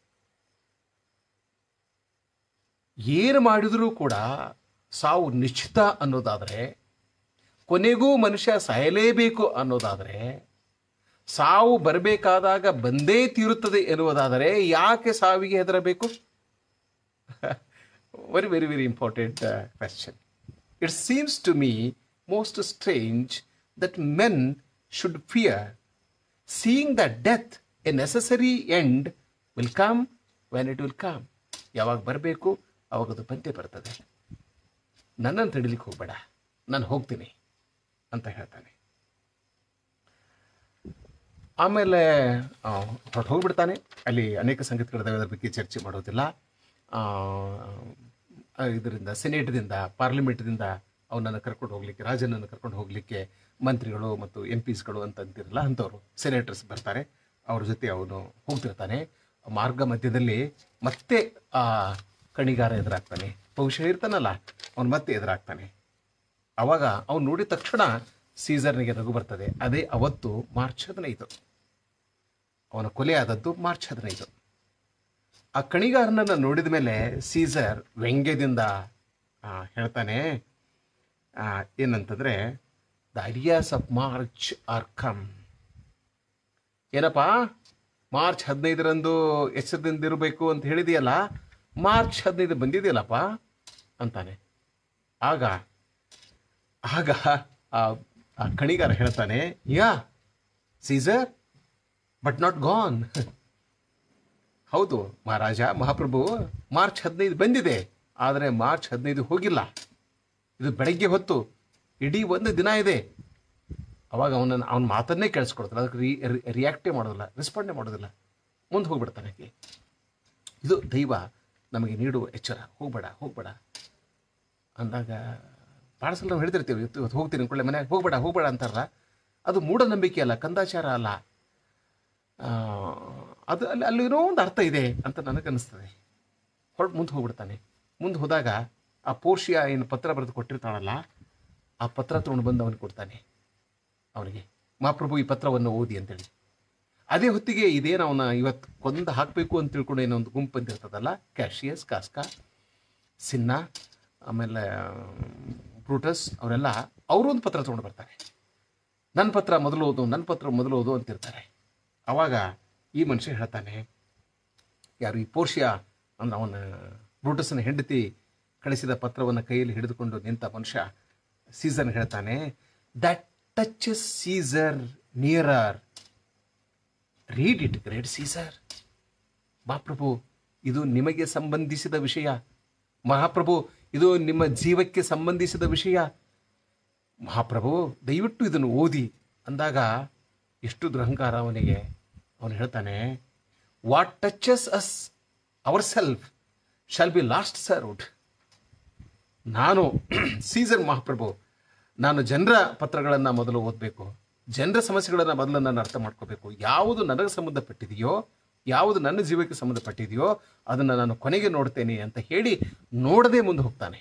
ಏನು ಮಾಡಿದರೂ ಕೂಡ ಸಾವು ನಿಶ್ಚಿತ ಅನ್ನೋದಾದರೆ ಕೊನೆಗೂ ಮನುಷ್ಯ ಸಾಯಲೇಬೇಕು ಅನ್ನೋದಾದರೆ ಸಾವು ಬರಬೇಕಾದಾಗ ಬಂದೇ ತೀರುತ್ತದೆ ಎನ್ನುವುದಾದರೆ ಯಾಕೆ ಸಾವಿಗೆ ಹೆದರಬೇಕು very very very important question it seems to me most strange that men should fear seeing the death a necessary end will come when it will come ಯಾವಾಗ ಬರಬೇಕು ಅವಾಗ ಅದು ಬಂದೇ ಬರ್ತದೆ ನನ್ನನ್ನು ತಡಿಲಿಕ್ಕೆ ಹೋಗಬೇಡ ನಾನು ಹೋಗ್ತೀನಿ ಅಂತ ಹೇಳ್ತಾನೆ ಆಮೇಲೆ ಹೊರಟು ಹೋಗ್ಬಿಡ್ತಾನೆ ಅಲ್ಲಿ ಅನೇಕ ಸಂಗತಿಗಳಿದಾವೆ ಅದರ ಬಗ್ಗೆ ಚರ್ಚೆ ಮಾಡೋದಿಲ್ಲ ಆ, ಆ, ಇದರಿಂದ ಸೆನೇಟ್ದಿಂದ ಪಾರ್ಲಿಮೆಂಟ್ದಿಂದ ಅವನನ್ನು ಕರ್ಕೊಂಡು ಹೋಗ್ಲಿಕ್ಕೆ ರಾಜನನ್ನು ಕರ್ಕೊಂಡು ಹೋಗ್ಲಿಕ್ಕೆ ಮಂತ್ರಿಗಳು ಮತ್ತು ಎಂ ಪಿಸ್ಗಳು ಅಂತ ಅಂತಿರಲ್ಲ ಅಂಥವ್ರು ಸೆನೇಟರ್ಸ್ ಬರ್ತಾರೆ ಅವ್ರ ಜೊತೆ ಅವನು ಹೋಗ್ತಿರ್ತಾನೆ ಮಾರ್ಗ ಮಧ್ಯದಲ್ಲಿ ಮತ್ತೆ ಆ ಕಣಿಗಾರ ಎದುರಾಗ್ತಾನೆ ಬಹುಶಃ ಇರ್ತಾನಲ್ಲ ಅವನು ಮತ್ತೆ ಎದುರಾಗ್ತಾನೆ ಅವಾಗ ಅವನು ನೋಡಿದ ತಕ್ಷಣ ಸೀಸರ್ನಿಗೆ ನಗು ಬರ್ತದೆ ಅದೇ ಅವತ್ತು ಮಾರ್ಚ್ ಹದಿನೈದು ಅವನ ಕೊಲೆ ಆದದ್ದು ಮಾರ್ಚ್ ಹದಿನೈದು ಆ ಕಣಿಗಾರನನ್ನು ನೋಡಿದ ಮೇಲೆ ಸೀಸರ್ ವ್ಯಂಗ್ಯದಿಂದ ಆ, ಹೇಳ್ತಾನೆ ಆ, ಏನಂತಂದ್ರೆ the ides of March are come ಏನಪ್ಪ ಮಾರ್ಚ್ ಹದಿನೈದರಂದು ಎಚ್ಚರದಿಂದ ಇರಬೇಕು ಅಂತ ಹೇಳಿದೆಯಲ್ಲ ಮಾರ್ಚ್ ಹದಿನೈದು ಬಂದಿದೆಯಲ್ಲಪ್ಪ ಅಂತಾನೆ ಆಗ ಆಗ ಆ ಆ ಕಣಿಗಾರ ಹೇಳ್ತಾನೆ yeah Caesar but not gone ಹೌದು ಮಹಾರಾಜ ಮಹಾಪ್ರಭು ಮಾರ್ಚ್ ಹದಿನೈದು ಬಂದಿದೆ ಆದರೆ ಮಾರ್ಚ್ ಹದಿನೈದು ಹೋಗಿಲ್ಲ ಇದು ಬೆಳಗ್ಗೆ ಹೊತ್ತು ಇಡೀ ಒಂದು ದಿನ ಇದೆ ಅವಾಗ ಅವನನ್ನು ಅವನ ಮಾತನ್ನೇ ಕೇಳಿಸ್ಕೊಡ್ತಾರೆ ಅದಕ್ಕೆ ರಿ ರಿಯಾಕ್ಟೇ ಮಾಡೋದಿಲ್ಲ ರೆಸ್ಪಾಂಡೇ ಮಾಡೋದಿಲ್ಲ ಮುಂದೆ ಹೋಗ್ಬಿಡ್ತಾನೆ ಆಕೆ ಇದು ದೈವ ನಮಗೆ ನೀಡುವ ಎಚ್ಚರ ಹೋಗ್ಬೇಡ ಹೋಗ್ಬೇಡ ಅಂದಾಗ ಭಾಳ ಸಲ ನಾವು ಹೇಳ್ತಿರ್ತೀವಿ ಇವತ್ತು ಇವತ್ತು ಹೋಗ್ತೀನಿ ಅಂದ್ಕೊಳ್ಳೆ ಮನೆಯಾಗ ಹೋಗ್ಬೇಡ ಹೋಗ್ಬೇಡ ಅಂತಾರಲ್ಲ ಅದು ಮೂಢನಂಬಿಕೆ ಅಲ್ಲ ಕಂದಾಚಾರ ಅಲ್ಲ ಆ, ಅದು ಅಲ್ಲಿ ಅಲ್ಲಿರೋ ಒಂದು ಅರ್ಥ ಇದೆ ಅಂತ ನನಗೆ ಅನಿಸ್ತದೆ ಹೊರಟು ಮುಂದೆ ಹೋಗ್ಬಿಡ್ತಾನೆ ಮುಂದೆ ಹೋದಾಗ ಆ ಪೋರ್ಷಿಯ ಏನು ಪತ್ರ ಬರೆದು ಕೊಟ್ಟಿರ್ತಾಳಲ್ಲ ಆ ಪತ್ರ ತೊಗೊಂಡು ಬಂದು ಅವನಿಗೆ ಕೊಡ್ತಾನೆ ಅವನಿಗೆ ಮಹಾಪ್ರಭು ಈ ಪತ್ರವನ್ನು ಓದಿ ಅಂತೇಳಿ ಅದೇ ಹೊತ್ತಿಗೆ ಇದೇನು ಅವನ ಇವತ್ತು ಕೊಂದು ಹಾಕಬೇಕು ಅಂತ ತಿಳ್ಕೊಂಡು ಏನೋ ಒಂದು ಗುಂಪು ಬಂದಿರ್ತದಲ್ಲ ಕ್ಯಾಶಿಯಸ್ ಕಾಸ್ಕಾ ಸಿನ್ನ ಆಮೇಲೆ ಬ್ರೂಟಸ್ ಅವರೆಲ್ಲ ಅವರು ಒಂದು ಪತ್ರ ತೊಗೊಂಡು ಬರ್ತಾರೆ ನನ್ನ ಪತ್ರ ಮೊದಲು ಓದು ನನ್ನ ಪತ್ರ ಮೊದಲು ಓದು ಅಂತಿರ್ತಾರೆ ಆವಾಗ ಈ ಮನುಷ್ಯ ಹೇಳ್ತಾನೆ ಯಾರು ಈ ಪೋರ್ಷಿಯ ಅಂದ್ರೆ ಅವನ ಬ್ರೂಟಸ್ನ ಹೆಂಡತಿ ಕಳಿಸಿದ ಪತ್ರವನ್ನು ಕೈಯಲ್ಲಿ ಹಿಡಿದುಕೊಂಡು ನಿಂತ ಮನುಷ್ಯ ಸೀಸರ್ ಹೇಳ್ತಾನೆ that touches Caesar nearer read it great Caesar ಮಹಾಪ್ರಭು ಇದು ನಿಮಗೆ ಸಂಬಂಧಿಸಿದ ವಿಷಯ ಮಹಾಪ್ರಭು ಇದು ನಿಮ್ಮ ಜೀವಕ್ಕೆ ಸಂಬಂಧಿಸಿದ ವಿಷಯ ಮಹಾಪ್ರಭು ದಯವಿಟ್ಟು ಇದನ್ನು ಓದಿ ಅಂದಾಗ ಎಷ್ಟು ದುರಹಂಕಾರ ಅವನಿಗೆ ಅವನು ಹೇಳ್ತಾನೆ what touches us ourself shall be last served ನಾನು ಸೀಸರ್ ಮಹಾಪ್ರಭು ನಾನು ಜನರ ಪತ್ರಗಳನ್ನು ಮೊದಲು ಓದಬೇಕು ಜನರ ಸಮಸ್ಯೆಗಳನ್ನು ಮೊದಲು ನಾನು ಅರ್ಥ ಮಾಡ್ಕೋಬೇಕು ಯಾವುದು ನನಗೆ ಸಂಬಂಧಪಟ್ಟಿದೆಯೋ ಯಾವುದು ನನ್ನ ಜೀವಕ್ಕೆ ಸಂಬಂಧಪಟ್ಟಿದೆಯೋ ಅದನ್ನು ನಾನು ಕೊನೆಗೆ ನೋಡ್ತೇನೆ ಅಂತ ಹೇಳಿ ನೋಡದೆ ಮುಂದೆ ಹೋಗ್ತಾನೆ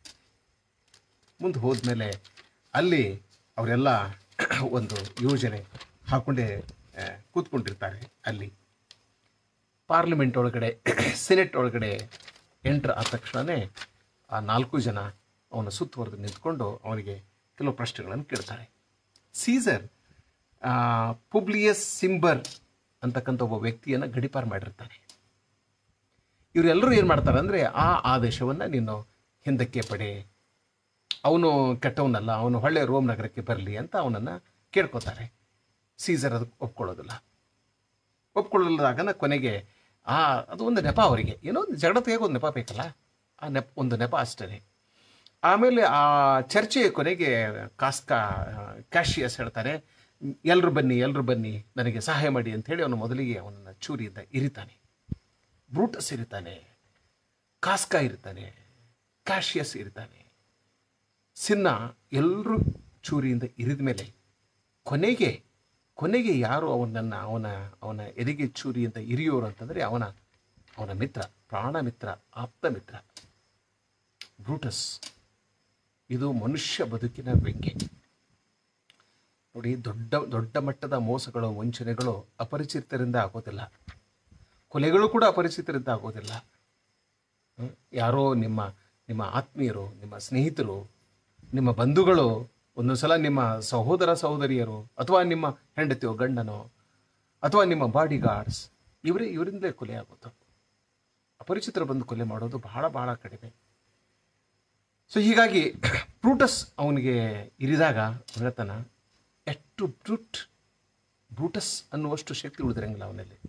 ಮುಂದೆ ಹೋದ್ಮೇಲೆ ಅಲ್ಲಿ ಅವರೆಲ್ಲ ಒಂದು ಯೋಜನೆ ಹಾಕೊಂಡೇ ಆ, ಕೂತ್ಕೊಂಡಿರ್ತಾರೆ ಅಲ್ಲಿ ಪಾರ್ಲಿಮೆಂಟ್ ಒಳಗಡೆ ಸೆನೆಟ್ ಒಳಗಡೆ ಎಂಟ್ರ್ ಆದ ತಕ್ಷಣವೇ ಆ ನಾಲ್ಕು ಜನ ಅವನ ಸುತ್ತುವರೆದು ನಿಂತ್ಕೊಂಡು ಅವನಿಗೆ ಕೆಲವು ಪ್ರಶ್ನೆಗಳನ್ನು ಕೇಳ್ತಾರೆ ಸೀಸರ್ ಆ, ಪುಬ್ಲಿಯಸ್ ಸಿಂಬರ್ ಅಂತಕ್ಕಂಥ ಒಬ್ಬ ವ್ಯಕ್ತಿಯನ್ನು ಗಡಿಪಾರು ಮಾಡಿರ್ತಾನೆ ಇವರೆಲ್ಲರೂ ಏನು ಮಾಡ್ತಾರೆ ಅಂದರೆ ಆ ಆದೇಶವನ್ನು ನೀನು ಹಿಂದಕ್ಕೆ ಪಡೆ ಅವನು ಕೆಟ್ಟವನಲ್ಲ ಅವನು ಹೊಳ್ಳೆ ರೋಮ್ ನಗರಕ್ಕೆ ಬರಲಿ ಅಂತ ಅವನನ್ನು ಕೇಳ್ಕೊತಾರೆ ಸೀಸರ್ ಅದಕ್ಕೆ ಒಪ್ಕೊಳ್ಳೋದಿಲ್ಲ ಒಪ್ಕೊಳ್ಳಲಾಗನ ಕೊನೆಗೆ ಆ ಅದು ಒಂದು ನೆಪ ಅವರಿಗೆ ಏನೋ ಒಂದು ಜಗಳ ತೆಗೆಯೋ ಒಂದು ನೆಪ ಬೇಕಲ್ಲ ಆ ನೆಪ ಒಂದು ನೆಪ ಅಷ್ಟೇ ಆಮೇಲೆ ಆ ಚರ್ಚೆಯ ಕೊನೆಗೆ ಕಾಸ್ಕಾ ಕ್ಯಾಶಿಯಸ್ ಹೇಳ್ತಾರೆ ಎಲ್ಲರೂ ಬನ್ನಿ ಎಲ್ಲರೂ ಬನ್ನಿ ನನಗೆ ಸಹಾಯ ಮಾಡಿ ಅಂತ ಹೇಳಿ ಅವನು ಮೊದಲಿಗೆ ಅವನನ್ನು ಚೂರಿಯಿಂದ ಇರಿತಾನೆ ಬ್ರೂಟಸ್ ಇರ್ತಾನೆ ಕಾಸ್ಕಾ ಇರ್ತಾನೆ ಕ್ಯಾಶಿಯಸ್ ಇರ್ತಾನೆ ಸಿನ್ನ ಎಲ್ಲರೂ ಚೂರಿಯಿಂದ ಇರಿದ ಮೇಲೆ ಕೊನೆಗೆ ಕೊನೆಗೆ ಯಾರು ಅವನನ್ನು ಅವನ ಅವನ ಎದೆಗೆ ಚೂರಿಯಿಂದ ಇರಿಯೋರು ಅಂತಂದರೆ ಅವನ ಅವನ ಮಿತ್ರ ಪ್ರಾಣ ಮಿತ್ರ ಆಪ್ತ ಮಿತ್ರ ಬ್ರೂಟಸ್ ಇದು ಮನುಷ್ಯ ಬದುಕಿನ ವ್ಯಂಗ್ಯ ನೋಡಿ ದೊಡ್ಡ ದೊಡ್ಡ ಮಟ್ಟದ ಮೋಸಗಳು ವಂಚನೆಗಳು ಅಪರಿಚಿತರಿಂದ ಆಗೋದಿಲ್ಲ ಕೊಲೆಗಳು ಕೂಡ ಅಪರಿಚಿತರಿಂದ ಆಗೋದಿಲ್ಲ ಹ್ಮ್? ಯಾರೋ ನಿಮ್ಮ ನಿಮ್ಮ ಆತ್ಮೀಯರು ನಿಮ್ಮ ಸ್ನೇಹಿತರು ನಿಮ್ಮ ಬಂಧುಗಳು ಒಂದೊಂದು ಸಲ ನಿಮ್ಮ ಸಹೋದರ ಸಹೋದರಿಯರು ಅಥವಾ ನಿಮ್ಮ ಹೆಂಡತಿಯೋ ಗಂಡನೋ ಅಥವಾ ನಿಮ್ಮ ಬಾಡಿ ಗಾರ್ಡ್ಸ್ ಇವರೇ ಇವರಿಂದಲೇ ಕೊಲೆ ಆಗೋದು ಅಪರಿಚಿತರು ಬಂದು ಕೊಲೆ ಮಾಡೋದು ಬಹಳ ಬಹಳ ಕಡಿಮೆ ಸೊ ಹೀಗಾಗಿ ಬ್ರೂಟಸ್ ಅವನಿಗೆ ಇರಿದಾಗ ಅವ್ನು ಹೇಳ್ತಾನ ಎಷ್ಟು ಬ್ರೂಟ್ ಬ್ರೂಟಸ್ ಅನ್ನುವಷ್ಟು ಶಕ್ತಿ ಉಳಿದಿರಂಗಿಲ್ಲ ಅವನಲ್ಲಿ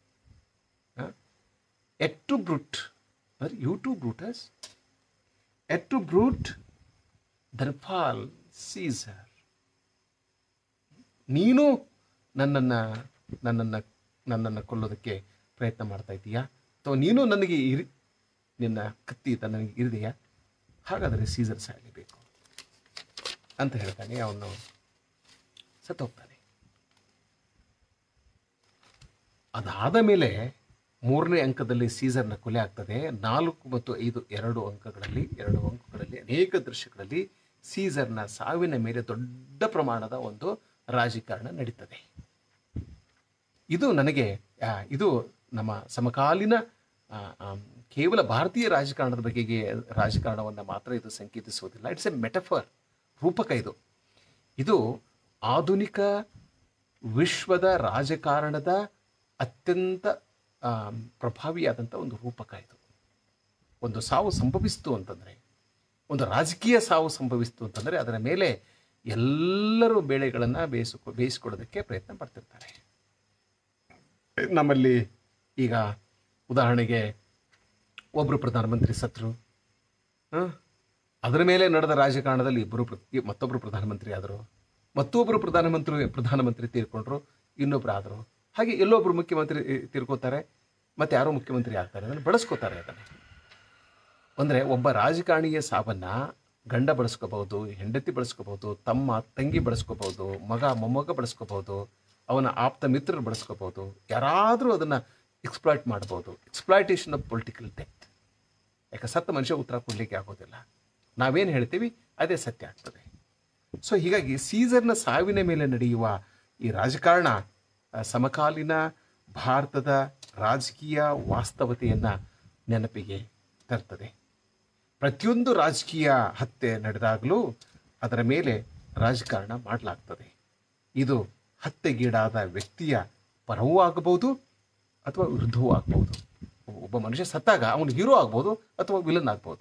ಎಟ್ಟು ಬ್ರೂಟ್ ಅಂದ್ರೆ ಯು ಟು ಬ್ರೂಟಸ್ ಎಟ್ಟು ಬ್ರೂಟ್ ದರ್ಫಾಲ್ ಸೀಸರ್ ನೀನು ನನ್ನನ್ನು ನನ್ನನ್ನು ನನ್ನನ್ನು ಕೊಲ್ಲೋದಕ್ಕೆ ಪ್ರಯತ್ನ ಮಾಡ್ತಾ ಇದ್ದೀಯಾ ಅಥವಾ ನೀನು ನನಗೆ ಇರಿ ನಿನ್ನ ಕತ್ತಿ ತ ನನಗೆ ಇರಿದೆಯಾ ಹಾಗಾದರೆ ಸೀಸರ್ ಸಾಯಲೇಬೇಕು ಅಂತ ಹೇಳ್ತಾನೆ ಅವನು ಸತ್ತೋಗ್ತಾನೆ ಅದಾದ ಮೇಲೆ ಮೂರನೇ ಅಂಕದಲ್ಲಿ ಸೀಸರ್ನ ಕೊಲೆ ಆಗ್ತದೆ ನಾಲ್ಕು ಮತ್ತು ಐದು ಎರಡು ಅಂಕಗಳಲ್ಲಿ ಎರಡು ಅಂಕಗಳಲ್ಲಿ ಅನೇಕ ದೃಶ್ಯಗಳಲ್ಲಿ ಸೀಸರ್ನ ಸಾವಿನ ಮೇಲೆ ದೊಡ್ಡ ಪ್ರಮಾಣದ ಒಂದು ರಾಜಕಾರಣ ನಡೀತದೆ ಇದು ನನಗೆ ಆ, ಇದು ನಮ್ಮ ಸಮಕಾಲೀನ ಆ, ಆಮ್, ಕೇವಲ ಭಾರತೀಯ ರಾಜಕಾರಣದ ಬಗೆಗೆ ರಾಜಕಾರಣವನ್ನು ಮಾತ್ರ ಇದು ಸಂಕೇತಿಸುವುದಿಲ್ಲ ಇಟ್ಸ್ ಎ ಮೆಟಫರ್ ರೂಪಕ ಇದು ಇದು ಆಧುನಿಕ ವಿಶ್ವದ ರಾಜಕಾರಣದ ಅತ್ಯಂತ ಆಮ್, ಪ್ರಭಾವಿಯಾದಂಥ ಒಂದು ರೂಪಕ ಇದು ಒಂದು ಸಾವು ಸಂಭವಿಸ್ತು ಅಂತಂದರೆ ಒಂದು ರಾಜಕೀಯ ಸಾವು ಸಂಭವಿಸ್ತು ಅಂತಂದರೆ ಅದರ ಮೇಲೆ ಎಲ್ಲರೂ ಬೇಳೆಗಳನ್ನು ಬೇಯಿಸಿಕೊ ಬೇಯಿಸ್ಕೊಳ್ಳೋದಕ್ಕೆ ಪ್ರಯತ್ನ ಪಡ್ತಿರ್ತಾರೆ ನಮ್ಮಲ್ಲಿ ಈಗ ಉದಾಹರಣೆಗೆ ಒಬ್ಬರು ಪ್ರಧಾನಮಂತ್ರಿ ಸತ್ರು ಆ? ಅದರ ಮೇಲೆ ನಡೆದ ರಾಜಕಾರಣದಲ್ಲಿ ಇಬ್ಬರು ಪ್ರ- ಮತ್ತೊಬ್ಬರು ಪ್ರಧಾನಮಂತ್ರಿ ಆದರು ಮತ್ತೊಬ್ಬರು ಪ್ರಧಾನಮಂತ್ರಿ ಪ್ರಧಾನಮಂತ್ರಿ ತೀರ್ಕೊಂಡ್ರು ಇನ್ನೊಬ್ರು ಆದರು ಹಾಗೆ ಎಲ್ಲೊಬ್ರು ಮುಖ್ಯಮಂತ್ರಿ ತೀರ್ಕೋತಾರೆ ಮತ್ತೆ ಯಾರೋ ಮುಖ್ಯಮಂತ್ರಿ ಆಗ್ತಾರೆ ಅದನ್ನು ಬಳಸ್ಕೋತಾರೆ ಅದನ್ನು ಅಂದರೆ ಒಬ್ಬ ರಾಜಕಾರಣಿಯ ಸಾವನ್ನ ಗಂಡ ಬಳಸ್ಕೋಬಹುದು ಹೆಂಡತಿ ಬಳಸ್ಕೋಬಹುದು ತಮ್ಮ ತಂಗಿ ಬಳಸ್ಕೋಬಹುದು ಮಗ ಮೊಮ್ಮಗ ಬಳಸ್ಕೋಬಹುದು ಅವನ ಆಪ್ತ ಮಿತ್ರರು ಬಳಸ್ಕೋಬಹುದು ಯಾರಾದರೂ ಅದನ್ನು ಎಕ್ಸ್ಪ್ಲಾಯ್ಟ್ ಮಾಡ್ಬೋದು ಎಕ್ಸ್ಪ್ಲಾಯ್ಟೇಷನ್ ಆಫ್ ಪೊಲಿಟಿಕಲ್ ಡೆತ್ ಯಾಕೆ ಸತ್ತ ಮನುಷ್ಯ ಉತ್ತರ ಕೊಡಲಿಕ್ಕೆ ಆಗೋದಿಲ್ಲ ನಾವೇನು ಹೇಳ್ತೀವಿ ಅದೇ ಸತ್ಯ ಆಗ್ತದೆ ಸೊ ಹೀಗಾಗಿ ಸೀಸರ್ನ ಸಾವಿನ ಮೇಲೆ ನಡೆಯುವ ಈ ರಾಜಕಾರಣ ಆ, ಸಮಕಾಲೀನ ಭಾರತದ ರಾಜಕೀಯ ವಾಸ್ತವತೆಯನ್ನು ನೆನಪಿಗೆ ತರ್ತದೆ ಪ್ರತಿಯೊಂದು ರಾಜಕೀಯ ಹತ್ಯೆ ನಡೆದಾಗಲೂ ಅದರ ಮೇಲೆ ರಾಜಕಾರಣ ಮಾಡಲಾಗ್ತದೆ ಇದು ಹತ್ಯೆಗೀಡಾದ ವ್ಯಕ್ತಿಯ ಪರವೂ ಆಗಬಹುದು ಅಥವಾ ವಿರುದ್ಧವೂ ಆಗ್ಬೋದು ಒಬ್ಬ ಮನುಷ್ಯ ಸತ್ತಾಗ ಅವನು ಹೀರೋ ಆಗ್ಬೋದು ಅಥವಾ ವಿಲನ್ ಆಗ್ಬೋದು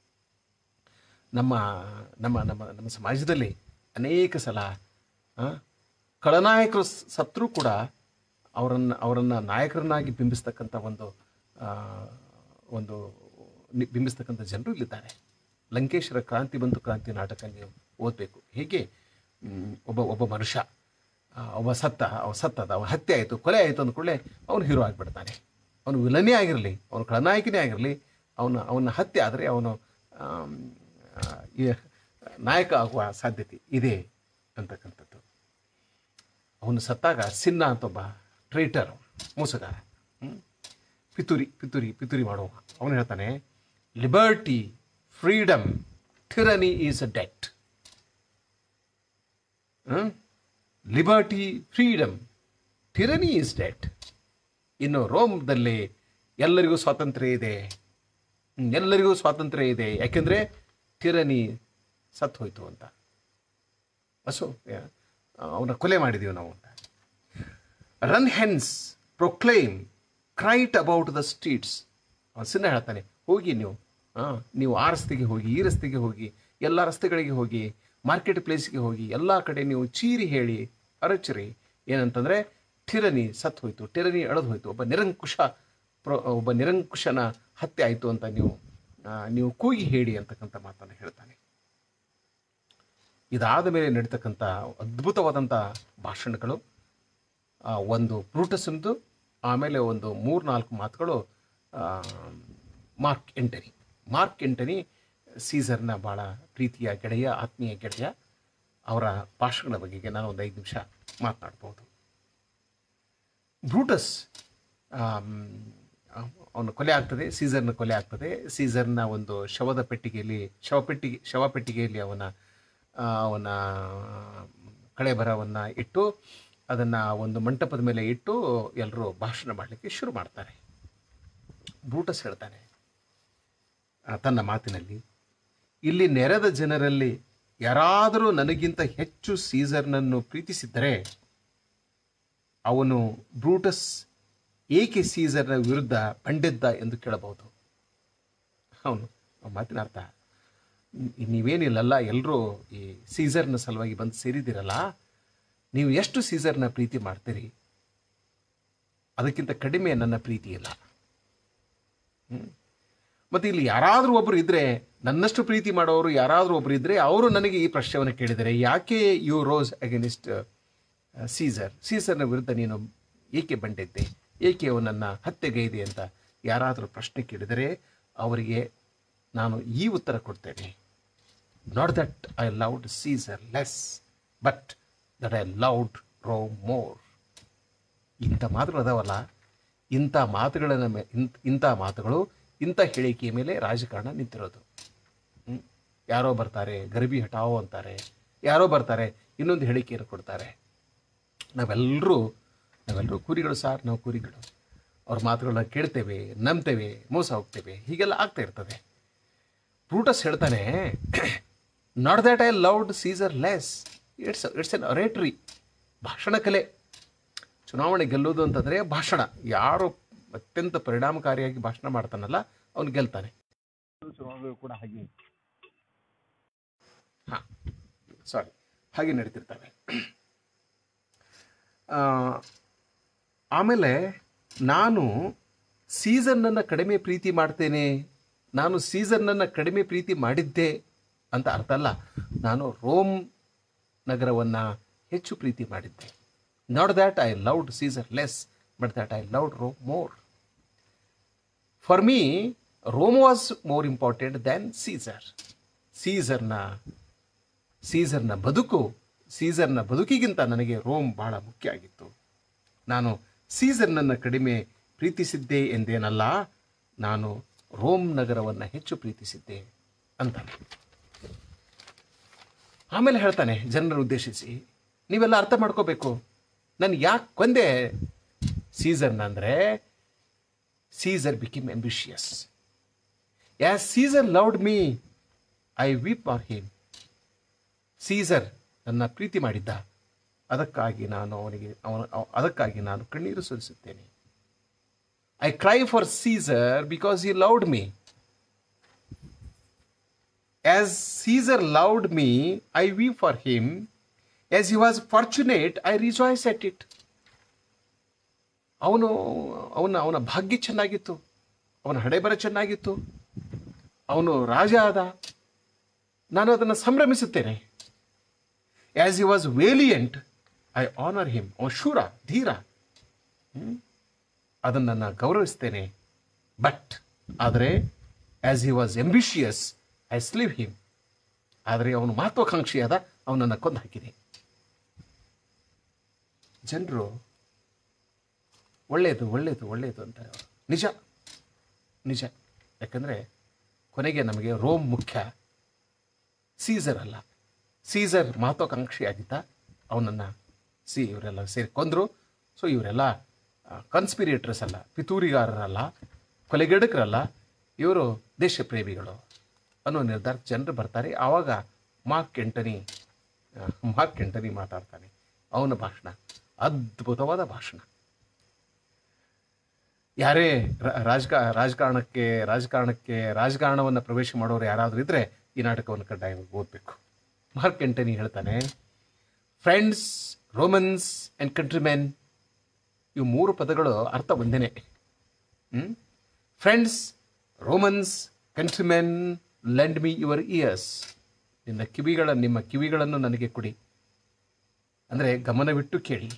ನಮ್ಮ ನಮ್ಮ ನಮ್ಮ ನಮ್ಮ ಸಮಾಜದಲ್ಲಿ ಅನೇಕ ಸಲ ಆ, ಖಳನಾಯಕರು ಸತ್ರೂ ಕೂಡ ಅವರನ್ನು ಅವರನ್ನು ನಾಯಕರನ್ನಾಗಿ ಬಿಂಬಿಸ್ತಕ್ಕಂಥ ಒಂದು ಆ, ಒಂದು ನಿ- ಬಿಂಬಿಸ್ತಕ್ಕಂಥ ಜನರು ಇಲ್ಲಿದ್ದಾರೆ ಲಂಕೇಶ್ವರ ಕ್ರಾಂತಿ ಬಂತು ಕ್ರಾಂತಿ ನಾಟಕ ನೀವು ಓದಬೇಕು ಹೇಗೆ ಮ್, ಒಬ್ಬ ಒಬ್ಬ ಮನುಷ್ಯ ಆ, ಒಬ್ಬ ಸತ್ತ ಅವ ಸತ್ತದ ಅವ ಹತ್ಯೆ ಆಯಿತು ಕೊಲೆ ಆಯಿತು ಅಂದ್ಕೂಡಲೇ ಅವನು ಹೀರೋ ಆಗಿಬಿಡ್ತಾನೆ ಅವನು ವಿಲನೇ ಆಗಿರಲಿ ಅವನು ಖಳನಾಯಕನೇ ಆಗಿರಲಿ ಅವನು ಅವನ ಹತ್ಯೆ ಆದರೆ ಅವನು ಆಮ್, ಆ, ಈ ನಾಯಕ ಆಗುವ ಸಾಧ್ಯತೆ ಇದೆ ಅಂತಕ್ಕಂಥದ್ದು ಅವನು ಸತ್ತಾಗ ಸಿನ್ನ ಅಂತ ಒಬ್ಬ ಟ್ರೈಟರ್ ಮೋಸಗಾರ ಹ್ಮ್? ಪಿತೂರಿ ಪಿತೂರಿ ಪಿತೂರಿ ಮಾಡುವ ಅವನು ಹೇಳ್ತಾನೆ liberty freedom tyranny is a dead liberty freedom tyranny is dead ಇನ್ನು ರೋಮ್ದಲ್ಲಿ ಎಲ್ಲರಿಗೂ ಸ್ವಾತಂತ್ರ್ಯ ಇದೆ ಹ್ಮ್, ಎಲ್ಲರಿಗೂ ಸ್ವಾತಂತ್ರ್ಯ ಇದೆ ಯಾಕೆಂದರೆ ಟಿರನಿ ಸತ್ತು ಹೋಯ್ತು ಅಂತ ಅಸು ಅವನ ಕೊಲೆ ಮಾಡಿದೀವಿ ನಾವು ಅಂತ run hence proclaim cry it about the streets ಅವನು ಸಿನ್ನ ಹೇಳ್ತಾನೆ ಹೋಗಿ ನೀವು ಹಾಂ ನೀವು ಆ ರಸ್ತೆಗೆ ಹೋಗಿ ಈ ರಸ್ತೆಗೆ ಹೋಗಿ ಎಲ್ಲ ರಸ್ತೆಗಳಿಗೆ ಹೋಗಿ ಮಾರ್ಕೆಟ್ ಪ್ಲೇಸ್ಗೆ ಹೋಗಿ ಎಲ್ಲ ಕಡೆ ನೀವು ಚೀರಿ ಹೇಳಿ ಅರಚಿರಿ ಏನಂತಂದರೆ ಠಿರನಿ ಸತ್ತು ಹೋಯಿತು ಠಿರನಿ ಅಳದು ಹೋಯಿತು ಒಬ್ಬ ನಿರಂಕುಶ ಪ್ರ ಒಬ್ಬ ನಿರಂಕುಶನ ಹತ್ಯೆ ಆಯಿತು ಅಂತ ನೀವು ಆ, ನೀವು ಕೂಗಿ ಹೇಳಿ ಅಂತಕ್ಕಂಥ ಮಾತನ್ನು ಹೇಳ್ತಾನೆ ಇದಾದ ಮೇಲೆ ನಡೀತಕ್ಕಂಥ ಅದ್ಭುತವಾದಂಥ ಭಾಷಣಗಳು ಆ, ಒಂದು ಬ್ರೂಟಸ್ಂದು ಆಮೇಲೆ ಒಂದು ಮೂರ್ನಾಲ್ಕು ಮಾತುಗಳು ಆ, ಮಾರ್ಕ್ ಎಂಟನಿ ಮಾರ್ಕ್ ಎಂಟನಿ ಸೀಸರ್ನ ಭಾಳ ಪ್ರೀತಿಯ ಗೆಳೆಯ ಆತ್ಮೀಯ ಗೆಳೆಯ ಅವರ ಭಾಷಣಗಳ ಬಗೆಗೆ ನಾನು ಒಂದು ಐದು ನಿಮಿಷ ಮಾತನಾಡ್ಬೋದು ಬ್ರೂಟಸ್ ಅವನು ಕೊಲೆ ಆಗ್ತದೆ ಸೀಸರ್ನ ಕೊಲೆ ಆಗ್ತದೆ ಸೀಸರ್ನ ಒಂದು ಶವದ ಪೆಟ್ಟಿಗೆಯಲ್ಲಿ ಶವ ಪೆಟ್ಟಿಗೆ ಶವ ಪೆಟ್ಟಿಗೆಯಲ್ಲಿ ಅವನ ಆ, ಅವನ ಕಳೆಬರವನ್ನು ಇಟ್ಟು ಅದನ್ನು ಒಂದು ಮಂಟಪದ ಮೇಲೆ ಇಟ್ಟು ಎಲ್ಲರೂ ಭಾಷಣ ಮಾಡಲಿಕ್ಕೆ ಶುರು ಮಾಡ್ತಾರೆ ಬ್ರೂಟಸ್ ಹೇಳ್ತಾನೆ ಆ, ತನ್ನ ಮಾತಿನಲ್ಲಿ ಇಲ್ಲಿ ನೆರೆದ ಜನರಲ್ಲಿ ಯಾರಾದರೂ ನನಗಿಂತ ಹೆಚ್ಚು ಸೀಸರ್ನನ್ನು ಪ್ರೀತಿಸಿದ್ದರೆ ಅವನು ಬ್ರೂಟಸ್ ಏಕೆ ಸೀಸರ್ನ ವಿರುದ್ಧ ಬಂಡೆದ್ದ ಎಂದು ಕೇಳಬಹುದು ಅವನು ಆ ಮಾತಿನ ಅರ್ಥ ನಿ- ನೀವೇನಿಲ್ಲಲ್ಲ ಎಲ್ಲರೂ ಈ ಸೀಸರ್ನ ಸಲುವಾಗಿ ಬಂದು ಸೇರಿದ್ದೀರಲ್ಲ ನೀವು ಎಷ್ಟು ಸೀಸರ್ನ ಪ್ರೀತಿ ಮಾಡ್ತೀರಿ ಅದಕ್ಕಿಂತ ಕಡಿಮೆ ನನ್ನ ಪ್ರೀತಿ ಇಲ್ಲ ಹ್ಮ್. ಮತ್ತೆ ಇಲ್ಲಿ ಯಾರಾದರೂ ಒಬ್ಬರು ಇದ್ರೆ ನನ್ನಷ್ಟು ಪ್ರೀತಿ ಮಾಡೋರು ಯಾರಾದರೂ ಒಬ್ಬರು ಇದ್ರೆ ಅವರು ನನಗೆ ಈ ಪ್ರಶ್ನೆಯನ್ನು ಕೇಳಿದರೆ ಯಾಕೆ ಯು ರೋಸ್ ಅಗೇನಿಸ್ಟ್ ಸೀಸರ್ ಸೀಸರ್ನ ವಿರುದ್ಧ ನೀನು ಏಕೆ ಬಂಡಿದ್ದೆ ಏಕೆ ಅವನನ್ನು ಹತ್ಯೆಗೈದೆ ಅಂತ ಯಾರಾದರೂ ಪ್ರಶ್ನೆ ಕೇಳಿದರೆ ಅವರಿಗೆ ನಾನು ಈ ಉತ್ತರ ಕೊಡ್ತೇನೆ not that I loved Caesar less but that I loved Rome more ಇಂಥ ಮಾತುಗಳು ಅದಾವಲ್ಲ ಇಂಥ ಮಾತುಗಳನ್ನ ಮೇ- ಇಂಥ- ಇಂಥ ಮಾತುಗಳು ಇಂಥ ಹೇಳಿಕೆಯ ಮೇಲೆ ರಾಜಕಾರಣ ನಿಂತಿರೋದು ಹ್ಮ್? ಯಾರೋ ಬರ್ತಾರೆ ಗರಿಬಿ ಹಟಾವೋ ಅಂತಾರೆ ಯಾರೋ ಬರ್ತಾರೆ ಇನ್ನೊಂದು ಹೇಳಿಕೆಯನ್ನು ಕೊಡ್ತಾರೆ ನಾವೆಲ್ಲರೂ ನಾವೆಲ್ಲರೂ ಕುರಿಗಳು ಸಾರ್ ನಾವು ಕುರಿಗಳು ಅವ್ರ ಮಾತುಗಳನ್ನ ಕೇಳ್ತೇವೆ ನಂಬ್ತೇವೆ ಮೋಸ ಹೋಗ್ತೇವೆ ಹೀಗೆಲ್ಲ ಆಗ್ತಾ ಇರ್ತದೆ ಬ್ರೂಟಸ್ ಹೇಳ್ತಾನೆ not that I loved Caesar less it's it's an oratory ಭಾಷಣ ಕಲೆ ಚುನಾವಣೆ ಗೆಲ್ಲೋದು ಅಂತಂದರೆ ಭಾಷಣ ಯಾರು ಅತ್ಯಂತ ಪರಿಣಾಮಕಾರಿಯಾಗಿ ಭಾಷಣ ಮಾಡ್ತಾನಲ್ಲ ಅವನು ಗೆಲ್ತಾನೆ ಚುನಾವಣೆಗಳು ಕೂಡ ಹಾಗೆ ಹಾಂ ಸಾರಿ ಹಾಗೆ ನಡೀತಿರ್ತವೆ ಆ, ಆಮೇಲೆ ನಾನು ಸೀಸನ್ನನ್ನು ಕಡಿಮೆ ಪ್ರೀತಿ ಮಾಡ್ತೇನೆ ನಾನು ಸೀಸನ್ನನ್ನು ಕಡಿಮೆ ಪ್ರೀತಿ ಮಾಡಿದ್ದೆ ಅಂತ ಅರ್ಥ ಅಲ್ಲ ನಾನು ರೋಮ್ ನಗರವನ್ನು ಹೆಚ್ಚು ಪ್ರೀತಿ ಮಾಡಿದ್ದೆ not that I loved Caesar less but that I loved Rome more for me Rome was more important than Caesar ಸೀಸರ್ನ ಸೀಸರ್ನ ಬದುಕು ಸೀಸರ್ನ ಬದುಕಿಗಿಂತ ನನಗೆ ರೋಮ್ ಬಹಳ ಮುಖ್ಯ ಆಗಿತ್ತು ನಾನು ಸೀಸರ್ನನ್ನು ಕಡಿಮೆ ಪ್ರೀತಿಸಿದ್ದೆ ಎಂದೇನಲ್ಲ ನಾನು ರೋಮ್ ನಗರವನ್ನು ಹೆಚ್ಚು ಪ್ರೀತಿಸಿದ್ದೆ ಅಂತ ಆಮೇಲೆ ಹೇಳ್ತಾನೆ ಜನರನ್ನು ಉದ್ದೇಶಿಸಿ ನೀವೆಲ್ಲ ಅರ್ಥ ಮಾಡ್ಕೋಬೇಕು ನಾನು ಯಾಕೆ ಕೊಂದೆ ಸೀಸರ್ನ ಅಂದರೆ Caesar became ambitious as Caesar loved me I weep for him Caesar ನನ್ನ ಪ್ರೀತಿ ಮಾಡಿದ್ದ ಅದಕ್ಕಾಗಿ ನಾನು ಅವನಿಗೆ ಅವನ ಅವ- ಅದಕ್ಕಾಗಿ ನಾನು ಕಣ್ಣೀರು ಸುರಿಸುತ್ತೇನೆ I cry for Caesar because he loved me as Caesar loved me I weep for him as he was fortunate I rejoice at it ಅವನು ಅವನ ಅವನ ಭಾಗ್ಯ ಚೆನ್ನಾಗಿತ್ತು ಅವನ ಹಣೆಬರ ಚೆನ್ನಾಗಿತ್ತು ಅವನು ರಾಜ ಆದ ನಾನು ಅದನ್ನು ಸಂಭ್ರಮಿಸುತ್ತೇನೆ as he was valiant I honour him ಅವನು ಶೂರ ಧೀರ ಅದನ್ನು ನಾನು ಗೌರವಿಸ್ತೇನೆ ಬಟ್ ಆದರೆ as he was ambitious I slew him ಆದರೆ ಅವನು ಮಹತ್ವಾಕಾಂಕ್ಷಿಯಾದ ಅವನನ್ನು ಕೊಂದು ಹಾಕಿದೆ ಜನರು ಒಳ್ಳೆಯದು ಒಳ್ಳೆಯದು ಒಳ್ಳೆಯದು ಅಂತಾರೆ ಅವರು ನಿಜ ನಿಜ ಯಾಕಂದರೆ ಕೊನೆಗೆ ನಮಗೆ ರೋಮ್ ಮುಖ್ಯ ಸೀಸರ್ ಅಲ್ಲ ಸೀಸರ್ ಮಹತ್ವಾಕಾಂಕ್ಷಿಯಾಗಿದ್ದ ಅವನನ್ನು ಸಿ ಇವರೆಲ್ಲ ಸೇರಿ ಕೊಂದರು ಸೊ ಇವರೆಲ್ಲ ಕನ್ಸ್ಪಿರೇಟರ್ಸ್ ಅಲ್ಲ ಪಿತೂರಿಗಾರರಲ್ಲ ಕೊಲೆಗಡಕರಲ್ಲ ಇವರು ದೇಶಪ್ರೇಮಿಗಳು ಅನ್ನೋ ನಿರ್ಧಾರಕ್ಕೆ ಜನರು ಬರ್ತಾರೆ ಆವಾಗ ಮಾರ್ಕ್ ಕೆಂಟನಿ ಆ, ಮಾರ್ಕ್ ಕೆಂಟನಿ ಮಾತಾಡ್ತಾನೆ ಅವನ ಭಾಷಣ ಅದ್ಭುತವಾದ ಭಾಷಣ ಯಾರೇ ರ- ರಾಜಕ ರಾಜಕಾರಣಕ್ಕೆ ರಾಜಕಾರಣಕ್ಕೆ ರಾಜಕಾರಣವನ್ನು ಪ್ರವೇಶ ಮಾಡೋರು ಯಾರಾದರೂ ಇದ್ದರೆ ಈ ನಾಟಕವನ್ನು ಕಡ್ಡಾಯವಾಗಿ ಓದಬೇಕು ಮಾರ್ಕ್ ಎಂಟನಿ ಹೇಳ್ತಾನೆ ಫ್ರೆಂಡ್ಸ್ ರೋಮನ್ಸ್ ಆ್ಯಂಡ್ ಕಂಟ್ರಿಮೆನ್ ಇವು ಮೂರು ಪದಗಳು ಅರ್ಥ ಒಂದೇನೆ friends Romans countrymen lend me your ears ನಿನ್ನ ಕಿವಿಗಳ ನಿಮ್ಮ ಕಿವಿಗಳನ್ನು ನನಗೆ ಕೊಡಿ ಅಂದರೆ ಗಮನವಿಟ್ಟು ಕೇಳಿ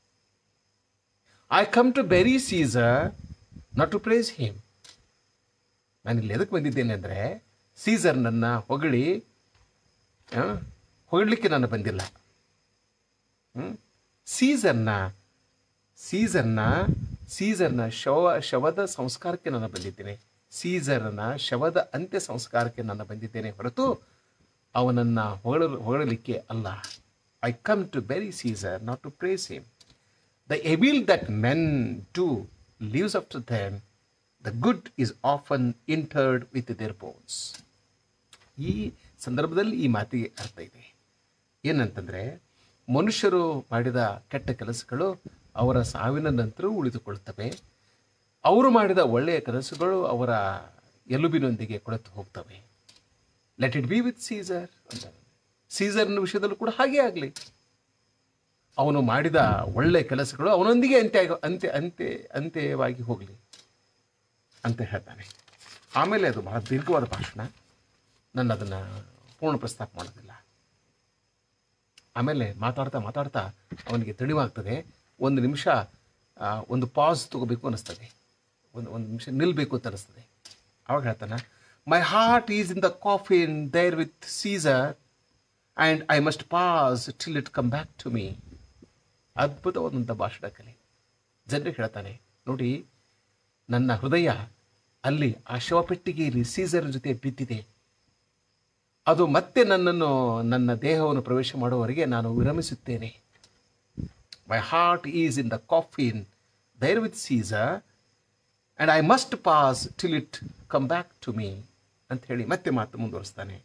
I come to bury Caesar not to praise him ನಾನು ಇಲ್ಲಿ ಎದಕ್ಕೆ ಬಂದಿದ್ದೇನೆ ಅಂದರೆ ಸೀಸರ್ ನನ್ನ ಹೊಗಳಿ ಆ, ಹೊಗಳಲಿಕ್ಕೆ ನಾನು ಬಂದಿಲ್ಲ ಹ್ಮ್? ಸೀಸರ್ನ ಸೀಸರ್ನ ಸೀಸರ್ನ ಶವ ಶವದ ಸಂಸ್ಕಾರಕ್ಕೆ ನಾನು ಬಂದಿದ್ದೇನೆ ಸೀಸರ್ನ ಶವದ ಅಂತ್ಯ ಸಂಸ್ಕಾರಕ್ಕೆ ನಾನು ಬಂದಿದ್ದೇನೆ ಹೊರತು ಅವನನ್ನು ಹೊಗಳಲು ಹೊಗಳಲಿಕ್ಕೆ ಅಲ್ಲ I come to bury Caesar not to praise him The evil that men do lives after them. The good is often interred with their bones. ಈ ಸಂದರ್ಭದಲ್ಲಿ ಈ ಮಾತಿಗೆ ಅರ್ಥ ಇದೆ ಏನಂತಂದರೆ ಮನುಷ್ಯರು ಮಾಡಿದ ಕೆಟ್ಟ ಕೆಲಸಗಳು ಅವರ ಸಾವಿನ ನಂತರ ಉಳಿದುಕೊಳ್ಳುತ್ತವೆ ಅವರು ಮಾಡಿದ ಒಳ್ಳೆಯ ಕೆಲಸಗಳು ಅವರ ಎಲುಬಿನೊಂದಿಗೆ ಕೊಳೆತು ಹೋಗ್ತವೆ let it be with Caesar ಅಂತ ಸೀಸರ್ನ ವಿಷಯದಲ್ಲೂ ಕೂಡ ಹಾಗೇ ಆಗಲಿ ಅವನು ಮಾಡಿದ ಒಳ್ಳೆ ಕೆಲಸಗಳು ಅವನೊಂದಿಗೆ ಅಂತ್ಯ ಆಗ- ಅಂತ್ಯ ಅಂತ್ಯ ಅಂತ್ಯವಾಗಿ ಹೋಗಲಿ ಅಂತ ಹೇಳ್ತಾನೆ ಆಮೇಲೆ ಅದು ಬಹಳ ದೀರ್ಘವಾದ ಭಾಷಣ ನಾನು ಅದನ್ನು ಪೂರ್ಣ ಪ್ರಸ್ತಾಪ ಮಾಡೋದಿಲ್ಲ ಆಮೇಲೆ ಮಾತಾಡ್ತಾ ಮಾತಾಡ್ತಾ ಅವನಿಗೆ ತಿಳಿವಾಗ್ತದೆ ಒಂದು ನಿಮಿಷ ಆ, ಒಂದು ಪಾಸ್ ತಗೋಬೇಕು ಅನ್ನಿಸ್ತದೆ ಒಂದು ಒಂದು ನಿಮಿಷ ನಿಲ್ಲಬೇಕು ಅಂತ ಅನಿಸ್ತದೆ ಅವಾಗ ಹೇಳ್ತಾನೆ my heart is in the coffin there with Caesar and I must pause till it come back to me ಅದ್ಭುತವಾದಂಥ ಭಾಷಣ ಕಲೆ ಜನರಿಗೆ ಹೇಳ್ತಾನೆ ನೋಡಿ ನನ್ನ ಹೃದಯ ಅಲ್ಲಿ ಆ ಶವಪೆಟ್ಟಿಗೆಯಲ್ಲಿ ಸೀಸರ್ ಜೊತೆ ಬಿದ್ದಿದೆ ಅದು ಮತ್ತೆ ನನ್ನನ್ನು ನನ್ನ ದೇಹವನ್ನು ಪ್ರವೇಶ ಮಾಡುವವರೆಗೆ ನಾನು ವಿರಮಿಸುತ್ತೇನೆ my heart is in the coffin there with Caesar and I must pause till it come back to me ಅಂತ ಹೇಳಿ ಮತ್ತೆ ಮಾತು ಮುಂದುವರಿಸ್ತಾನೆ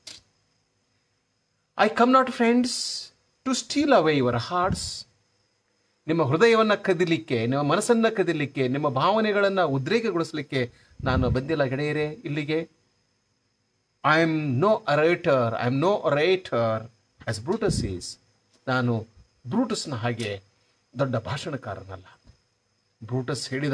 I come not friends to steal away your hearts ನಿಮ್ಮ ಹೃದಯವನ್ನು ಕದಿಲಿಕ್ಕೆ ನಿಮ್ಮ ಮನಸ್ಸನ್ನು ಕದಿಲಿಕ್ಕೆ ನಿಮ್ಮ ಭಾವನೆಗಳನ್ನು ಉದ್ರೇಕಗೊಳಿಸಲಿಕ್ಕೆ ನಾನು ಬಂದಿಲ್ಲ ಗೆಳೆಯರೇ ಇಲ್ಲಿಗೆ I am no orator I am no orator as Brutus is ನಾನು ಬ್ರೂಟಸ್ನ ಹಾಗೆ ದೊಡ್ಡ ಭಾಷಣಕಾರನಲ್ಲ ಬ್ರೂಟಸ್ ಹೇಳಿದ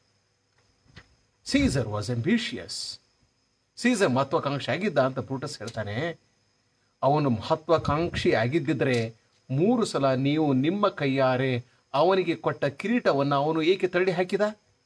ಸೀಸರ್ ವಾಸ್ ಎಂಬಿಷಿಯಸ್ ಸೀಸರ್ ಮಹತ್ವಾಕಾಂಕ್ಷಿ ಆಗಿದ್ದ ಅಂತ ಬ್ರೂಟಸ್ ಹೇಳ್ತಾನೆ ಅವನು ಮಹತ್ವಾಕಾಂಕ್ಷಿ ಆಗಿದ್ದಿದ್ರೆ ಮೂರು ಸಲ ನೀವು ನಿಮ್ಮ ಕೈಯಾರೆ ಅವನಿಗೆ ಕೊಟ್ಟ ಕಿರೀಟವನ್ನು ಅವನು ಏಕೆ ತಳ್ಳಿ ಹಾಕಿದ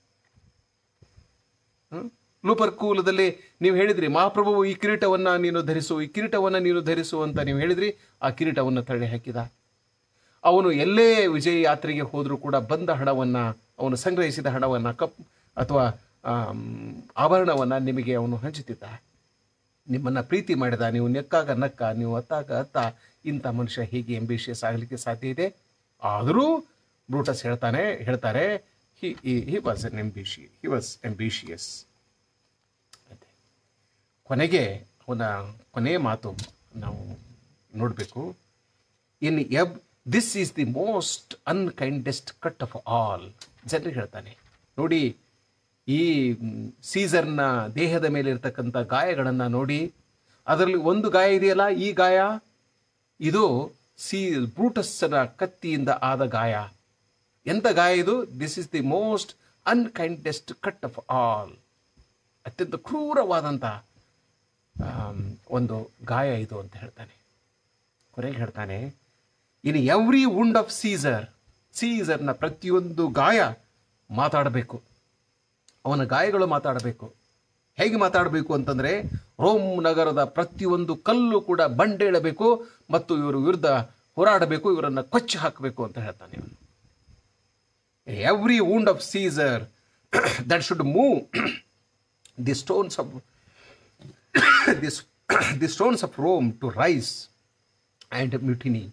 ಹ್ಮ್? ಲೂಪರ್ ಕೂಲದಲ್ಲಿ ನೀವು ಹೇಳಿದ್ರಿ ಮಹಾಪ್ರಭು ಈ ಕಿರೀಟವನ್ನು ನೀನು ಧರಿಸು ಈ ಕಿರೀಟವನ್ನು ನೀನು ಧರಿಸು ಅಂತ ನೀವು ಹೇಳಿದ್ರಿ ಆ ಕಿರೀಟವನ್ನು ತಳ್ಳಿ ಹಾಕಿದ ಅವನು ಎಲ್ಲೇ ವಿಜಯ ಯಾತ್ರೆಗೆ ಹೋದರೂ ಕೂಡ ಬಂದ ಹಣವನ್ನು ಅವನು ಸಂಗ್ರಹಿಸಿದ ಹಣವನ್ನು ಕಪ್ ಅಥವಾ ಆಮ್, ಆಭರಣವನ್ನು ನಿಮಗೆ ಅವನು ಹಂಚುತ್ತಿದ್ದ ನಿಮ್ಮನ್ನು ಪ್ರೀತಿ ಮಾಡಿದ ನೀವು ನೆಕ್ಕಾಗ ನಕ್ಕ ನೀವು ಅತ್ತಾಗ ಅತ್ತ ಇಂಥ ಮನುಷ್ಯ ಹೀಗೆ ಎಂಬಿಷಿಯಸ್ ಆಗಲಿಕ್ಕೆ ಸಾಧ್ಯ ಇದೆ ಆದರೂ ಬ್ರೂಟಸ್ ಹೇಳ್ತಾನೆ ಹೇಳ್ತಾರೆ he he was an ambitious he was ambitious ಅದೇ ಕೊನೆಗೆ ಅವನ ಕೊನೆಯ ಮಾತು ನಾವು ನೋಡಬೇಕು ಇನ್ ಎಬ್ this is the most unkindest cut of all ಜನರಿಗೆ ಹೇಳ್ತಾನೆ ನೋಡಿ ಈ ಮ್, ಸೀಸರ್ನ ದೇಹದ ಮೇಲೆ ಇರ್ತಕ್ಕಂಥ ಗಾಯಗಳನ್ನು ನೋಡಿ ಅದರಲ್ಲಿ ಒಂದು ಗಾಯ ಇದೆಯಲ್ಲ ಈ ಗಾಯ ಇದು ಸಿ ಬ್ರೂಟಸ್ನ ಕತ್ತಿಯಿಂದ ಆದ ಗಾಯ ಎಂಥ ಗಾಯ ಇದು this is the most unkindest cut of all ಅತ್ಯಂತ ಕ್ರೂರವಾದಂಥ ಆಮ್, ಒಂದು ಗಾಯ ಇದು ಅಂತ ಹೇಳ್ತಾನೆ ಕೊನೆಗೆ ಹೇಳ್ತಾನೆ in every wound of Caesar ಸೀಸರ್ನ ಪ್ರತಿಯೊಂದು ಗಾಯ ಮಾತಾಡಬೇಕು ಅವನ ಗಾಯಗಳು ಮಾತಾಡಬೇಕು ಹೇಗೆ ಮಾತಾಡಬೇಕು ಅಂತಂದರೆ ರೋಮ್ ನಗರದ ಪ್ರತಿಯೊಂದು ಕಲ್ಲು ಕೂಡ ಬಂಡೇಳಬೇಕು ಮತ್ತು ಇವರು ವಿರುದ್ಧ ಹೋರಾಡಬೇಕು ಇವರನ್ನು ಕೊಚ್ಚಿ ಹಾಕಬೇಕು ಅಂತ ಹೇಳ್ತಾನೆ ಇವನು every wound of Caesar that should move the stones of this the stones of Rome to rise and mutiny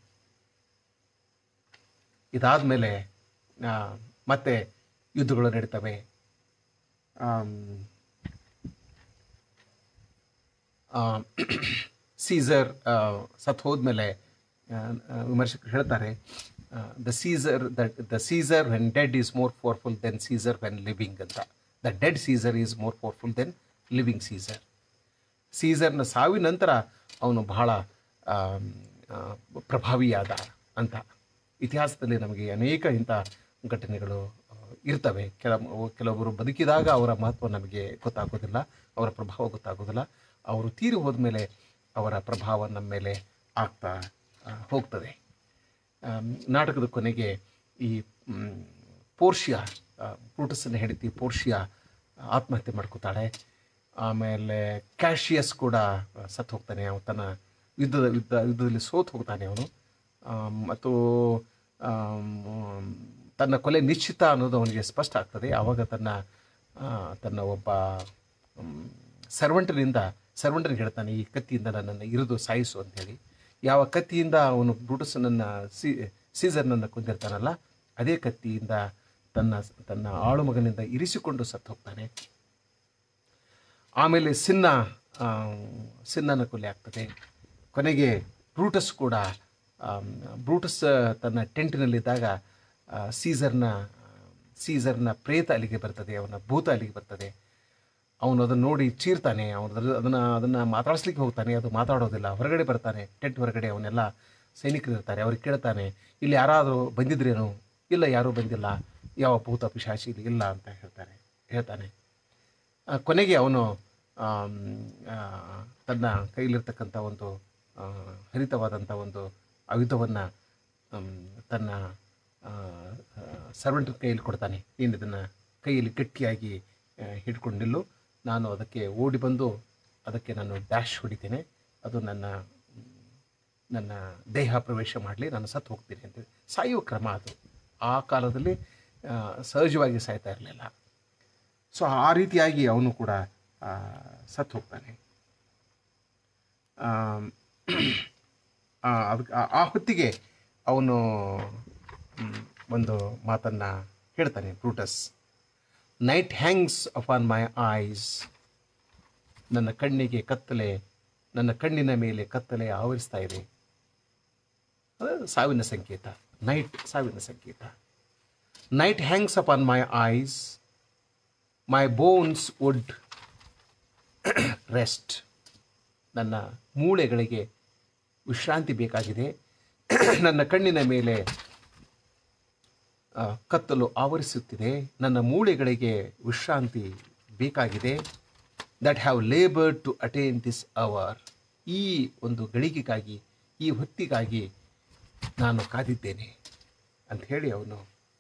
ಇದಾದ ಮೇಲೆ ಮತ್ತೆ ಯುದ್ಧಗಳು ನಡೀತವೆ ಆಮ್, ಆ, ಸೀಸರ್ ಆ, ಸತ್ ಹೋದ್ಮೇಲೆ ಆ, ಆ, ವಿಮರ್ಶಕರು ಹೇಳ್ತಾರೆ the Caesar that the Caesar when dead is more powerful than Caesar when living ಅಂತ the dead Caesar is more powerful than living Caesar ಸೀಸರ್ನ ಸಾವಿನ ನಂತರ ಅವನು ಬಹಳ ಆಮ್, ಆ, ಪ್ರಭಾವಿಯಾದ ಅಂತ ಇತಿಹಾಸದಲ್ಲಿ ನಮಗೆ ಅನೇಕ ಇಂಥ ಘಟನೆಗಳು ಆ, ಇರ್ತವೆ ಕೆಲ ಕೆಲವೊಬ್ಬರು ಬದುಕಿದಾಗ ಅವರ ಮಹತ್ವ ನಮಗೆ ಗೊತ್ತಾಗೋದಿಲ್ಲ ಅವರ ಪ್ರಭಾವ ಗೊತ್ತಾಗೋದಿಲ್ಲ ಅವರು ತೀರಿ ಹೋದ್ಮೇಲೆ ಅವರ ಪ್ರಭಾವ ನಮ್ಮ ಮೇಲೆ ಆಗ್ತಾ ಆ, ಹೋಗ್ತದೆ ಆಮ್, ನಾಟಕದ ಕೊನೆಗೆ ಈ ಮ್, ಪೋರ್ಷಿಯಾ ಬ್ರೂಟಸ್ನ ಹೆಂಡತಿ ಪೋರ್ಷಿಯಾ ಆತ್ಮಹತ್ಯೆ ಮಾಡ್ಕೋತಾಳೆ ಆಮೇಲೆ ಕ್ಯಾಶಿಯಸ್ ಕೂಡ ಸತ್ತು ಹೋಗ್ತಾನೆ ಅವನು ತನ್ನ ಯುದ್ಧದ ಯುದ್ಧ ಯುದ್ಧದಲ್ಲಿ ಸೋತು ಹೋಗ್ತಾನೆ ಅವನು ಆಮ್, ಮತ್ತು ಆಮ್, ತನ್ನ ಕೊಲೆ ನಿಶ್ಚಿತ ಅನ್ನೋದು ಅವನಿಗೆ ಸ್ಪಷ್ಟ ಆಗ್ತದೆ ಆವಾಗ ತನ್ನ ಆ, ತನ್ನ ಒಬ್ಬ ಸರ್ವಂಟನಿಂದ ಸರ್ವಂಟನಿಗೆ ಹೇಳ್ತಾನೆ ಈ ಕತ್ತಿಯಿಂದ ನನ್ನನ್ನು ಇರಿದು ಸಾಯಿಸು ಅಂತೇಳಿ ಯಾವ ಕತ್ತಿಯಿಂದ ಅವನು ಬ್ರೂಟಸನನ್ನು ಸಿ ಸೀಸರ್ನನ್ನು ಕೊಂದಿರ್ತಾನಲ್ಲ ಅದೇ ಕತ್ತಿಯಿಂದ ತನ್ನ ತನ್ನ ಆಳು ಮಗನಿಂದ ಇರಿಸಿಕೊಂಡು ಸತ್ತು ಹೋಗ್ತಾನೆ ಆಮೇಲೆ ಸಿನ್ನ ಆ, ಸಿನ್ನನ ಕೊಲೆ ಆಗ್ತದೆ ಕೊನೆಗೆ ಬ್ರೂಟಸ್ ಕೂಡ ಆಮ್, ಬ್ರೂಟಸ್ ತನ್ನ ಟೆಂಟಿನಲ್ಲಿದ್ದಾಗ ಆ, ಸೀಸರ್ನ ಸೀಸರ್ನ ಪ್ರೇತ ಅಲ್ಲಿಗೆ ಬರ್ತದೆ ಅವನ ಭೂತ ಅಲ್ಲಿಗೆ ಬರ್ತದೆ ಅವನು ಅದನ್ನು ನೋಡಿ ಚೀರ್ತಾನೆ ಅವನು ಅದನ್ನು ಅದನ್ನು ಮಾತಾಡಿಸ್ಲಿಕ್ಕೆ ಹೋಗ್ತಾನೆ ಅದು ಮಾತಾಡೋದಿಲ್ಲ ಹೊರಗಡೆ ಬರ್ತಾನೆ ಟೆಂಟ್ ಹೊರಗಡೆ ಅವನ್ನೆಲ್ಲ ಸೈನಿಕರು ಇರ್ತಾರೆ ಅವ್ರಿಗೆ ಕೇಳ್ತಾನೆ ಇಲ್ಲಿ ಯಾರಾದರೂ ಬಂದಿದ್ರೇನು ಇಲ್ಲ ಯಾರೂ ಬಂದಿಲ್ಲ ಯಾವ ಭೂತ ಪಿಶಾಚಿ ಇಲ್ಲಿ ಇಲ್ಲ ಅಂತ ಹೇಳ್ತಾರೆ ಹೇಳ್ತಾನೆ ಆ, ಕೊನೆಗೆ ಅವನು ಆಮ್, ಆ, ತನ್ನ ಕೈಲಿರ್ತಕ್ಕಂಥ ಒಂದು ಆ, ಹರಿತವಾದಂಥ ಒಂದು ಆಯುಧವನ್ನು ತನ್ನ ಸರ್ವೆಂಟ್ ಕೈಯಲ್ಲಿ ಕೊಡ್ತಾನೆ ನೀನು ಇದನ್ನು ಕೈಯಲ್ಲಿ ಗಟ್ಟಿಯಾಗಿ ಆ, ಹಿಡ್ಕೊಂಡು ನಿಲ್ಲು ನಾನು ಅದಕ್ಕೆ ಓಡಿ ಬಂದು ಅದಕ್ಕೆ ನಾನು ಡ್ಯಾಶ್ ಹೊಡಿತೇನೆ ಅದು ನನ್ನ ನನ್ನ ದೇಹ ಪ್ರವೇಶ ಮಾಡಲಿ ನಾನು ಸತ್ತು ಹೋಗ್ತೀನಿ ಅಂತೇಳಿ ಸಾಯುವ ಕ್ರಮ ಅದು ಆ ಕಾಲದಲ್ಲಿ ಆ, ಸಹಜವಾಗಿ ಸಾಯ್ತಾ ಇರಲಿಲ್ಲ ಸೊ ಆ ರೀತಿಯಾಗಿ ಅವನು ಕೂಡ ಆ, ಸತ್ತು ಹೋಗ್ತಾನೆ ಆಮ್, ಆ, ಅದಕ್ಕೆ ಆ- ಆ ಹೊತ್ತಿಗೆ ಅವನು ಮ್, ಒಂದು ಮಾತನ್ನು ಹೇಳ್ತಾನೆ Brutus night hangs upon my eyes ನನ್ನ ಕಣ್ಣಿಗೆ ಕತ್ತಲೆ ನನ್ನ ಕಣ್ಣಿನ ಮೇಲೆ ಕತ್ತಲೆ ಆವರಿಸ್ತಾ ಇದೆ ಅದು ಸಾವಿನ ಸಂಕೇತ ನೈಟ್ ಸಾವಿನ ಸಂಕೇತ night hangs upon my eyes my bones would rest ನನ್ನ ಮೂಳೆಗಳಿಗೆ ವಿಶ್ರಾಂತಿ ಬೇಕಾಗಿದೆ ನನ್ನ ಕಣ್ಣಿನ ಮೇಲೆ ಆ, ಕತ್ತಲು ಆವರಿಸುತ್ತಿದೆ ನನ್ನ ಮೂಳೆಗಳಿಗೆ ವಿಶ್ರಾಂತಿ ಬೇಕಾಗಿದೆ that have labour to attain this hour ಈ ಒಂದು ಗಳಿಗೆಗಾಗಿ ಈ ಹೊತ್ತಿಗಾಗಿ ನಾನು ಕಾದಿದ್ದೇನೆ ಅಂತ ಹೇಳಿ ಅವನು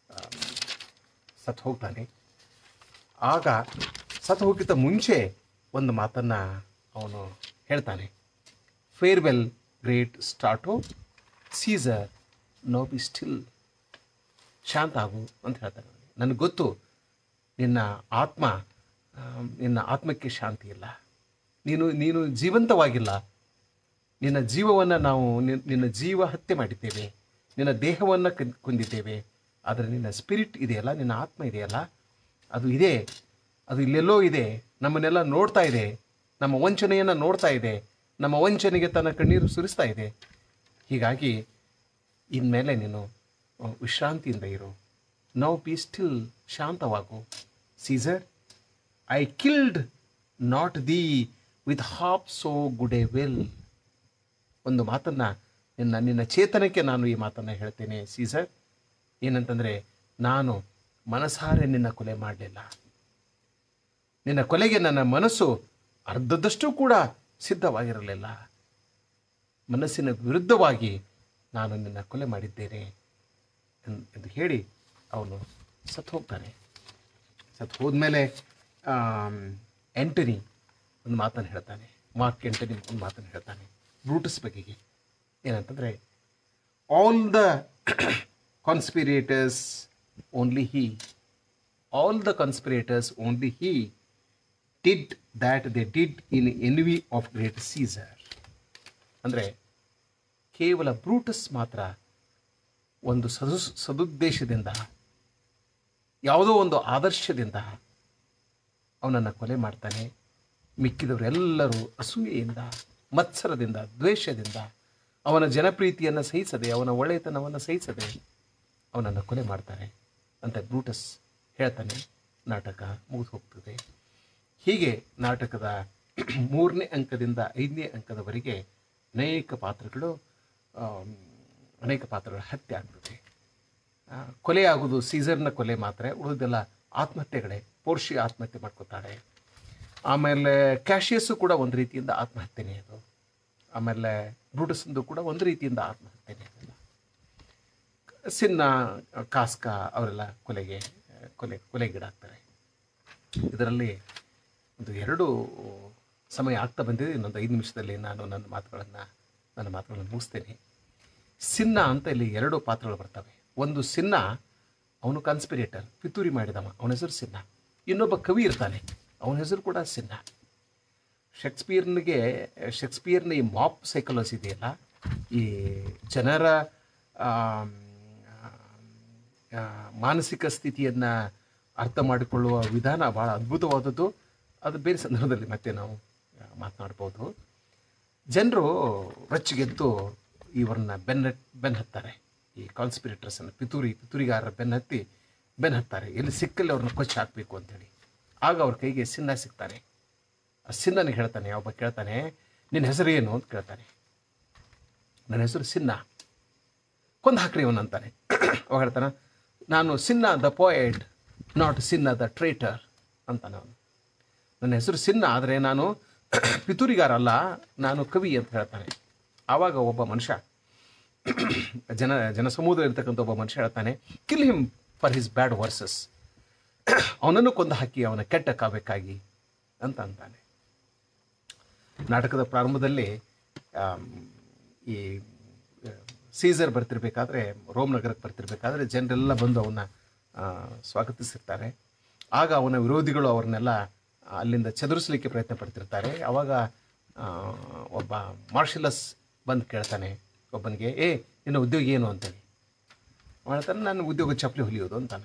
ಸತ್ತು ಹೋಗ್ತಾನೆ ಆಗ ಸತ್ತು ಹೋಗಿದ್ದ ಮುಂಚೆ ಒಂದು ಮಾತನ್ನು ಅವನು ಹೇಳ್ತಾನೆ farewell great Strato Caesar now be still ಶಾಂತ ಆಗು ಅಂತ ಹೇಳ್ತಾನೆ ನನಗೆ ಗೊತ್ತು ನಿನ್ನ ಆತ್ಮ ಆ, ನಿನ್ನ ಆತ್ಮಕ್ಕೆ ಶಾಂತಿ ಇಲ್ಲ ನೀನು ನೀನು ಜೀವಂತವಾಗಿಲ್ಲ ನಿನ್ನ ಜೀವವನ್ನು ನಾವು ನಿನ್- ನಿನ್ನ ಜೀವ ಹತ್ಯೆ ಮಾಡಿದ್ದೇವೆ ನಿನ್ನ ದೇಹವನ್ನು ಕನ್- ಕೊಂದಿದ್ದೇವೆ ಆದರೆ ನಿನ್ನ ಸ್ಪಿರಿಟ್ ಇದೆಯಲ್ಲ ನಿನ್ನ ಆತ್ಮ ಇದೆಯಲ್ಲ ಅದು ಇದೆ ಅದು ಇಲ್ಲೆಲ್ಲೋ ಇದೆ ನಮ್ಮನ್ನೆಲ್ಲ ನೋಡ್ತಾ ಇದೆ ನಮ್ಮ ವಂಚನೆಯನ್ನು ನೋಡ್ತಾ ಇದೆ ನಮ್ಮ ವಂಚನೆಗೆ ತನ್ನ ಕಣ್ಣೀರು ಸುರಿಸ್ತಾ ಇದೆ ಹೀಗಾಗಿ ಇನ್ಮೇಲೆ ನೀನು ಆ, ವಿಶ್ರಾಂತಿಯಿಂದ ಇರು ನೌ ಬಿ ಸ್ಟಿಲ್ ಶಾಂತವಾಗು Caesar I killed not thee with half so good a will ಒಂದು ಮಾತನ್ನು ನಿನ್ನ ನಿನ್ನ ಚೇತನಕ್ಕೆ ನಾನು ಈ ಮಾತನ್ನು ಹೇಳ್ತೇನೆ ಸೀಸರ್ ಏನಂತಂದರೆ ನಾನು ಮನಸಾರೆ ನಿನ್ನ ಕೊಲೆ ಮಾಡಲಿಲ್ಲ ನಿನ್ನ ಕೊಲೆಗೆ ನನ್ನ ಮನಸ್ಸು ಅರ್ಧದಷ್ಟು ಕೂಡ ಸಿದ್ಧವಾಗಿರಲಿಲ್ಲ ಮನಸ್ಸಿನ ವಿರುದ್ಧವಾಗಿ ನಾನು ನಿನ್ನ ಕೊಲೆ ಮಾಡಿದ್ದೇನೆ ಎನ್- ಎಂದು ಹೇಳಿ ಅವನು ಸತ್ತು ಹೋಗ್ತಾನೆ ಸತ್ತು ಹೋದ್ಮೇಲೆ ಎಂಟನಿ ಒಂದು ಮಾತನ್ನು ಹೇಳ್ತಾನೆ ಮಾರ್ಕ್ ಎಂಟನಿ ಒಂದು ಮಾತನ್ನು ಹೇಳ್ತಾನೆ ಬ್ರೂಟಸ್ ಬಗೆಗೆ ಏನಂತಂದರೆ all the conspirators only he all the conspirators only he did that they did in envy of great Caesar ಅಂದರೆ ಕೇವಲ ಬ್ರೂಟಸ್ ಮಾತ್ರ ಒಂದು ಸದು ಸದುದ್ದೇಶದಿಂದ ಯಾವುದೋ ಒಂದು ಆದರ್ಶದಿಂದ ಅವನನ್ನು ಕೊಲೆ ಮಾಡ್ತಾನೆ ಮಿಕ್ಕಿದವರೆಲ್ಲರೂ ಅಸೂಯೆಯಿಂದ ಮತ್ಸರದಿಂದ ದ್ವೇಷದಿಂದ ಅವನ ಜನಪ್ರೀತಿಯನ್ನು ಸಹಿಸದೆ ಅವನ ಒಳ್ಳೆಯತನವನ್ನು ಸಹಿಸದೆ ಅವನನ್ನು ಕೊಲೆ ಮಾಡ್ತಾರೆ ಅಂತ ಬ್ರೂಟಸ್ ಹೇಳ್ತಾನೆ ನಾಟಕ ಮುಗಿದು ಹೋಗ್ತದೆ ಹೀಗೆ ನಾಟಕದ ಮೂರನೇ ಅಂಕದಿಂದ ಐದನೇ ಅಂಕದವರೆಗೆ ಅನೇಕ ಪಾತ್ರಗಳು ಆಮ್, ಅನೇಕ ಪಾತ್ರಗಳ ಹತ್ಯೆ ಆಗ್ತದೆ ಆ, ಕೊಲೆ ಆಗೋದು ಸೀಸರ್ನ ಕೊಲೆ ಮಾತ್ರ ಉಳಿದೆಲ್ಲ ಆತ್ಮಹತ್ಯೆಗಳೇ ಪೋರ್ಷಿ ಆತ್ಮಹತ್ಯೆ ಮಾಡ್ಕೋತಾಳೆ ಆಮೇಲೆ ಕ್ಯಾಶಿಯಸ್ಸು ಕೂಡ ಒಂದು ರೀತಿಯಿಂದ ಆತ್ಮಹತ್ಯೆನೇ ಅದು ಆಮೇಲೆ ಬ್ರೂಟಸ್ಂದು ಕೂಡ ಒಂದು ರೀತಿಯಿಂದ ಆತ್ಮಹತ್ಯೆನೇ ಅದೆಲ್ಲ ಸಿನ್ನ ಕಾಸ್ಕ ಅವರೆಲ್ಲ ಕೊಲೆಗೆ ಕೊಲೆ ಕೊಲೆಗೀಡಾಗ್ತಾರೆ ಇದರಲ್ಲಿ ಒಂದು ಎರಡು ಸಮಯ ಆಗ್ತಾ ಬಂದಿದೆ ಇನ್ನೊಂದು ಐದು ನಿಮಿಷದಲ್ಲಿ ನಾನು ನನ್ನ ಮಾತುಗಳನ್ನು ನನ್ನ ಮಾತುಗಳನ್ನು ಮುಗಿಸ್ತೇನೆ ಸಿನ್ನ ಅಂತ ಇಲ್ಲಿ ಎರಡು ಪಾತ್ರಗಳು ಬರ್ತವೆ ಒಂದು ಸಿನ್ನ ಅವನು ಕನ್ಸ್ಪಿರೇಟರ್ ಪಿತೂರಿ ಮಾಡಿದವ ಅವನ ಹೆಸರು ಸಿನ್ನ ಇನ್ನೊಬ್ಬ ಕವಿ ಇರ್ತಾನೆ ಅವನ ಹೆಸರು ಕೂಡ ಸಿನ್ನ ಶೇಕ್ಸ್ಪಿಯರ್ನಿಗೆ ಶೇಕ್ಸ್ಪಿಯರ್ನ ಈ ಮಾಪ್ ಸೈಕಾಲಜಿ ಇದೆಯಲ್ಲ ಈ ಜನರ ಆಮ್, ಆ, ಮಾನಸಿಕ ಸ್ಥಿತಿಯನ್ನು ಅರ್ಥ ಮಾಡಿಕೊಳ್ಳುವ ವಿಧಾನ ಭಾಳ ಅದ್ಭುತವಾದದ್ದು ಅದು ಬೇರೆ ಸಂದರ್ಭದಲ್ಲಿ ಮತ್ತೆ ನಾವು ಆ, ಮಾತನಾಡ್ಬೋದು ಜನರು ರೊಚ್ಚಿಗೆದ್ದು ಇವರನ್ನ ಬೆನ್ನ ಬೆನ್ನ ಹತ್ತಾರೆ ಈ ಕಾನ್ಸ್ಪಿರೇಟರ್ಸನ್ನು ಪಿತೂರಿ ಪಿತೂರಿಗಾರರ ಬೆನ್ನ ಹತ್ತಿ ಬೆನ್ನ ಹತ್ತಾರೆ ಎಲ್ಲಿ ಸಿಕ್ಕಲ್ಲಿ ಅವ್ರನ್ನ ಕೊಚ್ಚಿ ಹಾಕಬೇಕು ಅಂತೇಳಿ ಆಗ ಅವ್ರ ಕೈಗೆ ಸಿನ್ನ ಸಿಗ್ತಾನೆ ಆ ಸಿನ್ನನಿಗೆ ಹೇಳ್ತಾನೆ ಒಬ್ಬ ಕೇಳ್ತಾನೆ ನಿನ್ನ ಹೆಸರು ಏನು ಅಂತ ಕೇಳ್ತಾನೆ ನನ್ನ ಹೆಸರು ಸಿನ್ನ ಕೊಂದು ಹಾಕ್ರಿ ಅವನು ಅಂತಾನೆ ಅವ ಹೇಳ್ತಾನೆ ನಾನು Cinna the poet not Cinna the traitor ಅಂತಾನೆ ಅವನು ನನ್ನ ಹೆಸರು ಸಿನ್ನ ಆದರೆ ನಾನು ಪಿತೂರಿಗಾರ ಅಲ್ಲ ನಾನು ಕವಿ ಅಂತ ಹೇಳ್ತಾನೆ ಆವಾಗ ಒಬ್ಬ ಮನುಷ್ಯ ಜನ ಜನಸಮುದಾಯ ಇರ್ತಕ್ಕಂಥ ಒಬ್ಬ ಮನುಷ್ಯ ಹೇಳ್ತಾನೆ kill him for his bad verses ಅವನನ್ನು ಕೊಂದು ಹಾಕಿ ಅವನ ಕೆಟ್ಟ ಕಾವ್ಯಕ್ಕಾಗಿ ಅಂತ ಅಂತಾನೆ ನಾಟಕದ ಪ್ರಾರಂಭದಲ್ಲಿ ಆಮ್, ಈ ಆ, ಸೀಸರ್ ಬರ್ತಿರ್ಬೇಕಾದ್ರೆ ರೋಮ್ ನಗರಕ್ಕೆ ಬರ್ತಿರ್ಬೇಕಾದ್ರೆ ಜನರೆಲ್ಲ ಬಂದು ಅವನ್ನ ಆ, ಸ್ವಾಗತಿಸಿರ್ತಾರೆ ಆಗ ಅವನ ವಿರೋಧಿಗಳು ಅವ್ರನ್ನೆಲ್ಲ ಅಲ್ಲಿಂದ ಚದುರಿಸಲಿಕ್ಕೆ ಪ್ರಯತ್ನ ಪಡ್ತಿರ್ತಾರೆ ಅವಾಗ ಆ, ಒಬ್ಬ ಮಾರ್ಷಲಸ್ ಬಂದು ಕೇಳ್ತಾನೆ ಒಬ್ಬನಿಗೆ ಏ ನಿನ್ನ ಉದ್ಯೋಗ ಏನು ಅಂತೇಳಿ ಅವನು ಹೇಳ್ತಾನೆ ನನ್ನ ಉದ್ಯೋಗ ಚಪ್ಪಲಿ ಹೊಲಿಯೋದು ಅಂತಾನೆ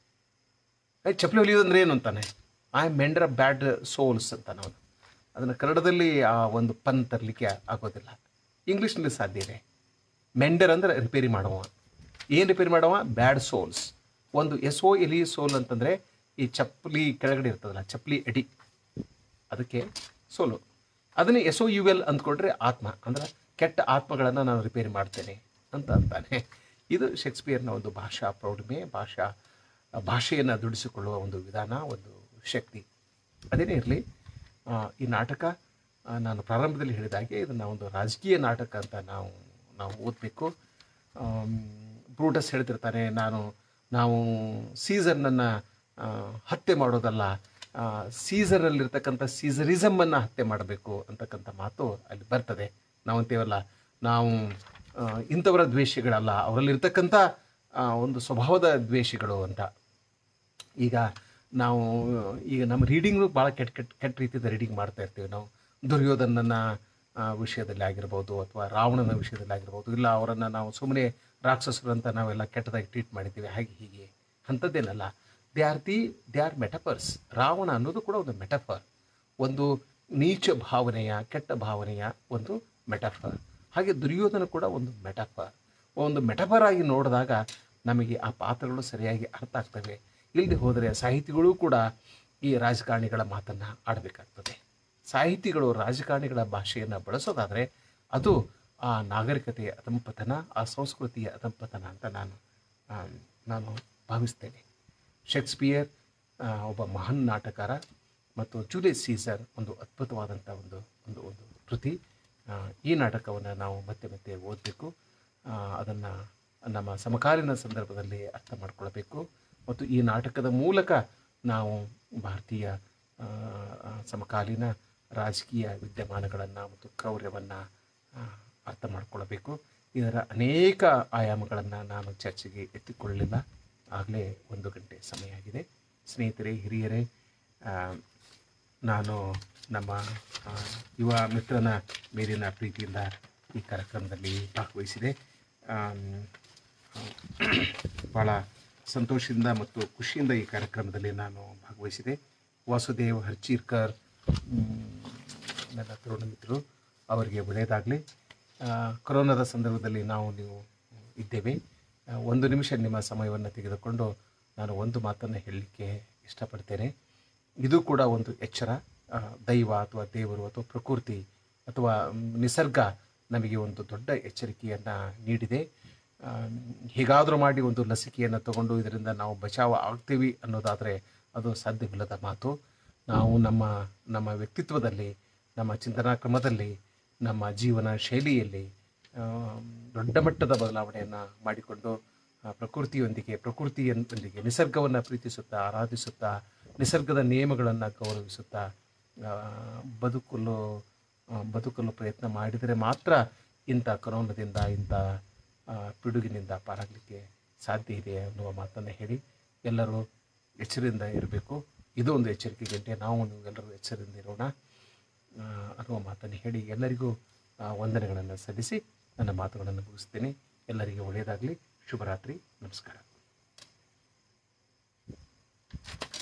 ಏ ಚಪ್ಪಲಿ ಹೊಲಿಯೋದು ಅಂದ್ರೆ ಏನು ಅಂತಾನೆ ಐ ಮೆಂಡರ್ ಬ್ಯಾಡ್ ಸೋಲ್ಸ್ ಅಂತಾನೆ ಅವನು ಅದನ್ನು ಕನ್ನಡದಲ್ಲಿ ಆ ಒಂದು ಪನ್ ತರಲಿಕ್ಕೆ ಆಗೋದಿಲ್ಲ ಇಂಗ್ಲೀಷ್ನಲ್ಲಿ ಸಾಧ್ಯ ಇದೆ ಮೆಂಡರ್ ಅಂದರೆ ರಿಪೇರಿ ಮಾಡುವ ಏನು ರಿಪೇರಿ ಮಾಡುವ ಬ್ಯಾಡ್ ಸೋಲ್ಸ್ ಒಂದು ಎಸ್ ಓ ಎಲಿ ಸೋಲ್ ಅಂತಂದರೆ ಈ ಚಪ್ಪಲಿ ಕೆಳಗಡೆ ಇರ್ತದಲ್ಲ ಚಪ್ಪಲಿ ಅಡಿ ಅದಕ್ಕೆ ಸೋಲು ಅದನ್ನೇ ಎಸ್ ಒ ಯು ಎಲ್ ಅಂದ್ಕೊಂಡ್ರೆ ಆತ್ಮ ಅಂದ್ರೆ ಕೆಟ್ಟ ಆತ್ಮಗಳನ್ನು ನಾನು ರಿಪೇರಿ ಮಾಡ್ತೇನೆ ಅಂತ ಅಂತಾನೆ ಇದು ಶೇಕ್ಸ್ಪಿಯರ್ನ ಒಂದು ಭಾಷಾ ಪ್ರೌಢಿಮೆ ಭಾಷಾ ಭಾಷೆಯನ್ನು ದುಡಿಸಿಕೊಳ್ಳುವ ಒಂದು ವಿಧಾನ ಒಂದು ಶಕ್ತಿ ಅದೇನೇ ಇರಲಿ ಈ ನಾಟಕ ಆ, ನಾನು ಪ್ರಾರಂಭದಲ್ಲಿ ಹೇಳಿದ ಹಾಗೆ ಇದನ್ನು ಒಂದು ರಾಜಕೀಯ ನಾಟಕ ಅಂತ ನಾವು ನಾವು ಓದಬೇಕು ಬ್ರೂಟಸ್ ಹೇಳ್ತಿರ್ತಾನೆ ನಾನು ನಾವು ಸೀಸರ್ನನ್ನು ಹತ್ಯೆ ಮಾಡೋದಲ್ಲ ಆ, ಸೀಸರಲ್ಲಿರ್ತಕ್ಕಂಥ ಸೀಸರಿಸಮನ್ನು ಹತ್ಯೆ ಮಾಡಬೇಕು ಅಂತಕ್ಕಂಥ ಮಾತು ಅಲ್ಲಿ ಬರ್ತದೆ ನಾವಂತೇವಲ್ಲ ನಾವು ಆ, ಇಂಥವರ ದ್ವೇಷಗಳಲ್ಲ ಅವರಲ್ಲಿರ್ತಕ್ಕಂಥ ಆ, ಒಂದು ಸ್ವಭಾವದ ದ್ವೇಷಗಳು ಅಂತ ಈಗ ನಾವು ಈಗ ನಮ್ಮ ರೀಡಿಂಗ್ನು ಭಾಳ ಕೆಟ್ಟ ಕೆಟ್ಟ ಕೆಟ್ಟ ರೀತಿಯಿಂದ ರೀಡಿಂಗ್ ಮಾಡ್ತಾ ಇರ್ತೀವಿ ನಾವು ದುರ್ಯೋಧನನ ಆ, ವಿಷಯದಲ್ಲಿ ಆಗಿರ್ಬೋದು ಅಥವಾ ರಾವಣನ ವಿಷಯದಲ್ಲಿ ಆಗಿರ್ಬೋದು ಇಲ್ಲ ಅವರನ್ನು ನಾವು ಸುಮ್ಮನೆ ರಾಕ್ಷಸರು ಅಂತ ನಾವೆಲ್ಲ ಕೆಟ್ಟದಾಗಿ ಟ್ರೀಟ್ ಮಾಡಿದ್ದೀವಿ ಹಾಗೆ ಹೀಗೆ ಅಂಥದ್ದೇನಲ್ಲ they are the they are metaphors Ravana ಅನ್ನೋದು ಕೂಡ ಒಂದು ಮೆಟಫರ್ ಒಂದು ನೀಚ ಭಾವನೆಯ ಕೆಟ್ಟ ಭಾವನೆಯ ಒಂದು ಮೆಟಫರ್ ಹಾಗೆ ದುರ್ಯೋಧನ ಕೂಡ ಒಂದು ಮೆಟಫರ್ ಒಂದು ಮೆಟಫರ್ ಆಗಿ ನೋಡಿದಾಗ ನಮಗೆ ಆ ಪಾತ್ರಗಳು ಸರಿಯಾಗಿ ಅರ್ಥ ಆಗ್ತವೆ ಇಲ್ಲದೆ ಹೋದರೆ ಸಾಹಿತಿಗಳು ಕೂಡ ಈ ರಾಜಕಾರಣಿಗಳ ಮಾತನ್ನು ಆಡಬೇಕಾಗ್ತದೆ ಸಾಹಿತಿಗಳು ರಾಜಕಾರಣಿಗಳ ಭಾಷೆಯನ್ನು ಬಳಸೋದಾದರೆ ಅದು ಆ ನಾಗರಿಕತೆಯ ಅಧಂಪತನ ಆ ಸಂಸ್ಕೃತಿಯ ಅಧಂಪತನ ಅಂತ ನಾನು ಆ, ನಾನು ಭಾವಿಸ್ತೇನೆ ಶೇಕ್ಸ್ಪಿಯರ್ ಆ, ಒಬ್ಬ ಮಹಾನ್ ನಾಟಕಾರ ಮತ್ತು ಜೂಲಿಯಸ್ ಸೀಸರ್ ಒಂದು ಅದ್ಭುತವಾದಂಥ ಒಂದು ಒಂದು ಒಂದು ಕೃತಿ ಆ, ಈ ನಾಟಕವನ್ನು ನಾವು ಮತ್ತೆ ಮತ್ತೆ ಓದಬೇಕು ಅದನ್ನು ನಮ್ಮ ಸಮಕಾಲೀನ ಸಂದರ್ಭದಲ್ಲಿ ಅರ್ಥ ಮಾಡ್ಕೊಳ್ಬೇಕು ಮತ್ತು ಈ ನಾಟಕದ ಮೂಲಕ ನಾವು ಭಾರತೀಯ ಆ, ಆ, ಸಮಕಾಲೀನ ರಾಜಕೀಯ ವಿದ್ಯಮಾನಗಳನ್ನು ಮತ್ತು ಕ್ರೌರ್ಯವನ್ನು ಅರ್ಥ ಮಾಡಿಕೊಳ್ಳಬೇಕು ಇದರ ಅನೇಕ ಆಯಾಮಗಳನ್ನು ನಾನು ಚರ್ಚೆಗೆ ಎತ್ತಿಕೊಳ್ಳಲಿಲ್ಲ ಆಗಲೇ ಒಂದು ಗಂಟೆ ಸಮಯ ಆಗಿದೆ ಸ್ನೇಹಿತರೆ ಹಿರಿಯರೇ ಆ, ನಾನು ನಮ್ಮ ಆ, ಯುವ ಮಿತ್ರನ ಮೇಲಿನ ಪ್ರೀತಿಯಿಂದ ಈ ಕಾರ್ಯಕ್ರಮದಲ್ಲಿ ಭಾಗವಹಿಸಿದೆ ಆಮ್, ಭಾಳ ಸಂತೋಷದಿಂದ ಮತ್ತು ಖುಷಿಯಿಂದ ಈ ಕಾರ್ಯಕ್ರಮದಲ್ಲಿ ನಾನು ಭಾಗವಹಿಸಿದೆ ವಾಸುದೇವ್ ಹರ್ಚೀರ್ಕರ್ ಮ್, ನನ್ನ ತರುಣ ಮಿತ್ರರು ಅವರಿಗೆ ಒಳ್ಳೆಯದಾಗಲಿ ಕೊರೋನಾದ ಸಂದರ್ಭದಲ್ಲಿ ನಾವು ನೀವು ಇದ್ದೇವೆ ಆ, ಒಂದು ನಿಮಿಷ ನಿಮ್ಮ ಸಮಯವನ್ನು ತೆಗೆದುಕೊಂಡು ನಾನು ಒಂದು ಮಾತನ್ನು ಹೇಳಲಿಕ್ಕೆ ಇಷ್ಟಪಡ್ತೇನೆ ಇದು ಕೂಡ ಒಂದು ಎಚ್ಚರ ಆ, ದೈವ ಅಥವಾ ದೇವರು ಅಥವಾ ಪ್ರಕೃತಿ ಅಥವಾ ಮ್, ನಿಸರ್ಗ ನಮಗೆ ಒಂದು ದೊಡ್ಡ ಎಚ್ಚರಿಕೆಯನ್ನು ನೀಡಿದೆ ಆ, ಹೇಗಾದರೂ ಮಾಡಿ ಒಂದು ಲಸಿಕೆಯನ್ನು ತಗೊಂಡು ಇದರಿಂದ ನಾವು ಬಚಾವ ಆಗ್ತೀವಿ ಅನ್ನೋದಾದರೆ ಅದು ಸಾಧ್ಯವಿಲ್ಲದ ಮಾತು ನಾವು ನಮ್ಮ ನಮ್ಮ ವ್ಯಕ್ತಿತ್ವದಲ್ಲಿ ನಮ್ಮ ಚಿಂತನಾ ಕ್ರಮದಲ್ಲಿ ನಮ್ಮ ಜೀವನ ಶೈಲಿಯಲ್ಲಿ ಆ, ದೊಡ್ಡ ಮಟ್ಟದ ಬದಲಾವಣೆಯನ್ನು ಮಾಡಿಕೊಂಡು ಆ, ಪ್ರಕೃತಿಯೊಂದಿಗೆ ಪ್ರಕೃತಿಯೊಂದಿಗೆ ನಿಸರ್ಗವನ್ನು ಪ್ರೀತಿಸುತ್ತಾ ಆರಾಧಿಸುತ್ತಾ ನಿಸರ್ಗದ ನಿಯಮಗಳನ್ನು ಗೌರವಿಸುತ್ತಾ ಆ, ಬದುಕಲು ಆ, ಬದುಕಲು ಪ್ರಯತ್ನ ಮಾಡಿದರೆ ಮಾತ್ರ ಇಂಥ ಕರೋನದಿಂದ ಇಂಥ ಆ, ಪಿಡುಗಿನಿಂದ ಪಾರಾಗಲಿಕ್ಕೆ ಸಾಧ್ಯ ಇದೆ ಅನ್ನುವ ಮಾತನ್ನು ಹೇಳಿ ಎಲ್ಲರೂ ಎಚ್ಚರದಿಂದ ಇರಬೇಕು ಇದು ಒಂದು ಎಚ್ಚರಿಕೆ ಗಂಟೆ ನಾವು ನೀವೆಲ್ಲರೂ ಎಚ್ಚರದಿಂದ ಇರೋಣ ಆ, ಅನ್ನುವ ಮಾತನ್ನು ಹೇಳಿ ಎಲ್ಲರಿಗೂ ಆ, ವಂದನೆಗಳನ್ನು ಸಲ್ಲಿಸಿ ನನ್ನ ಮಾತುಗಳನ್ನು ಮುಗಿಸ್ತೇನೆ ಎಲ್ಲರಿಗೂ ಒಳ್ಳೆಯದಾಗಲಿ ಶುಭರಾತ್ರಿ ನಮಸ್ಕಾರ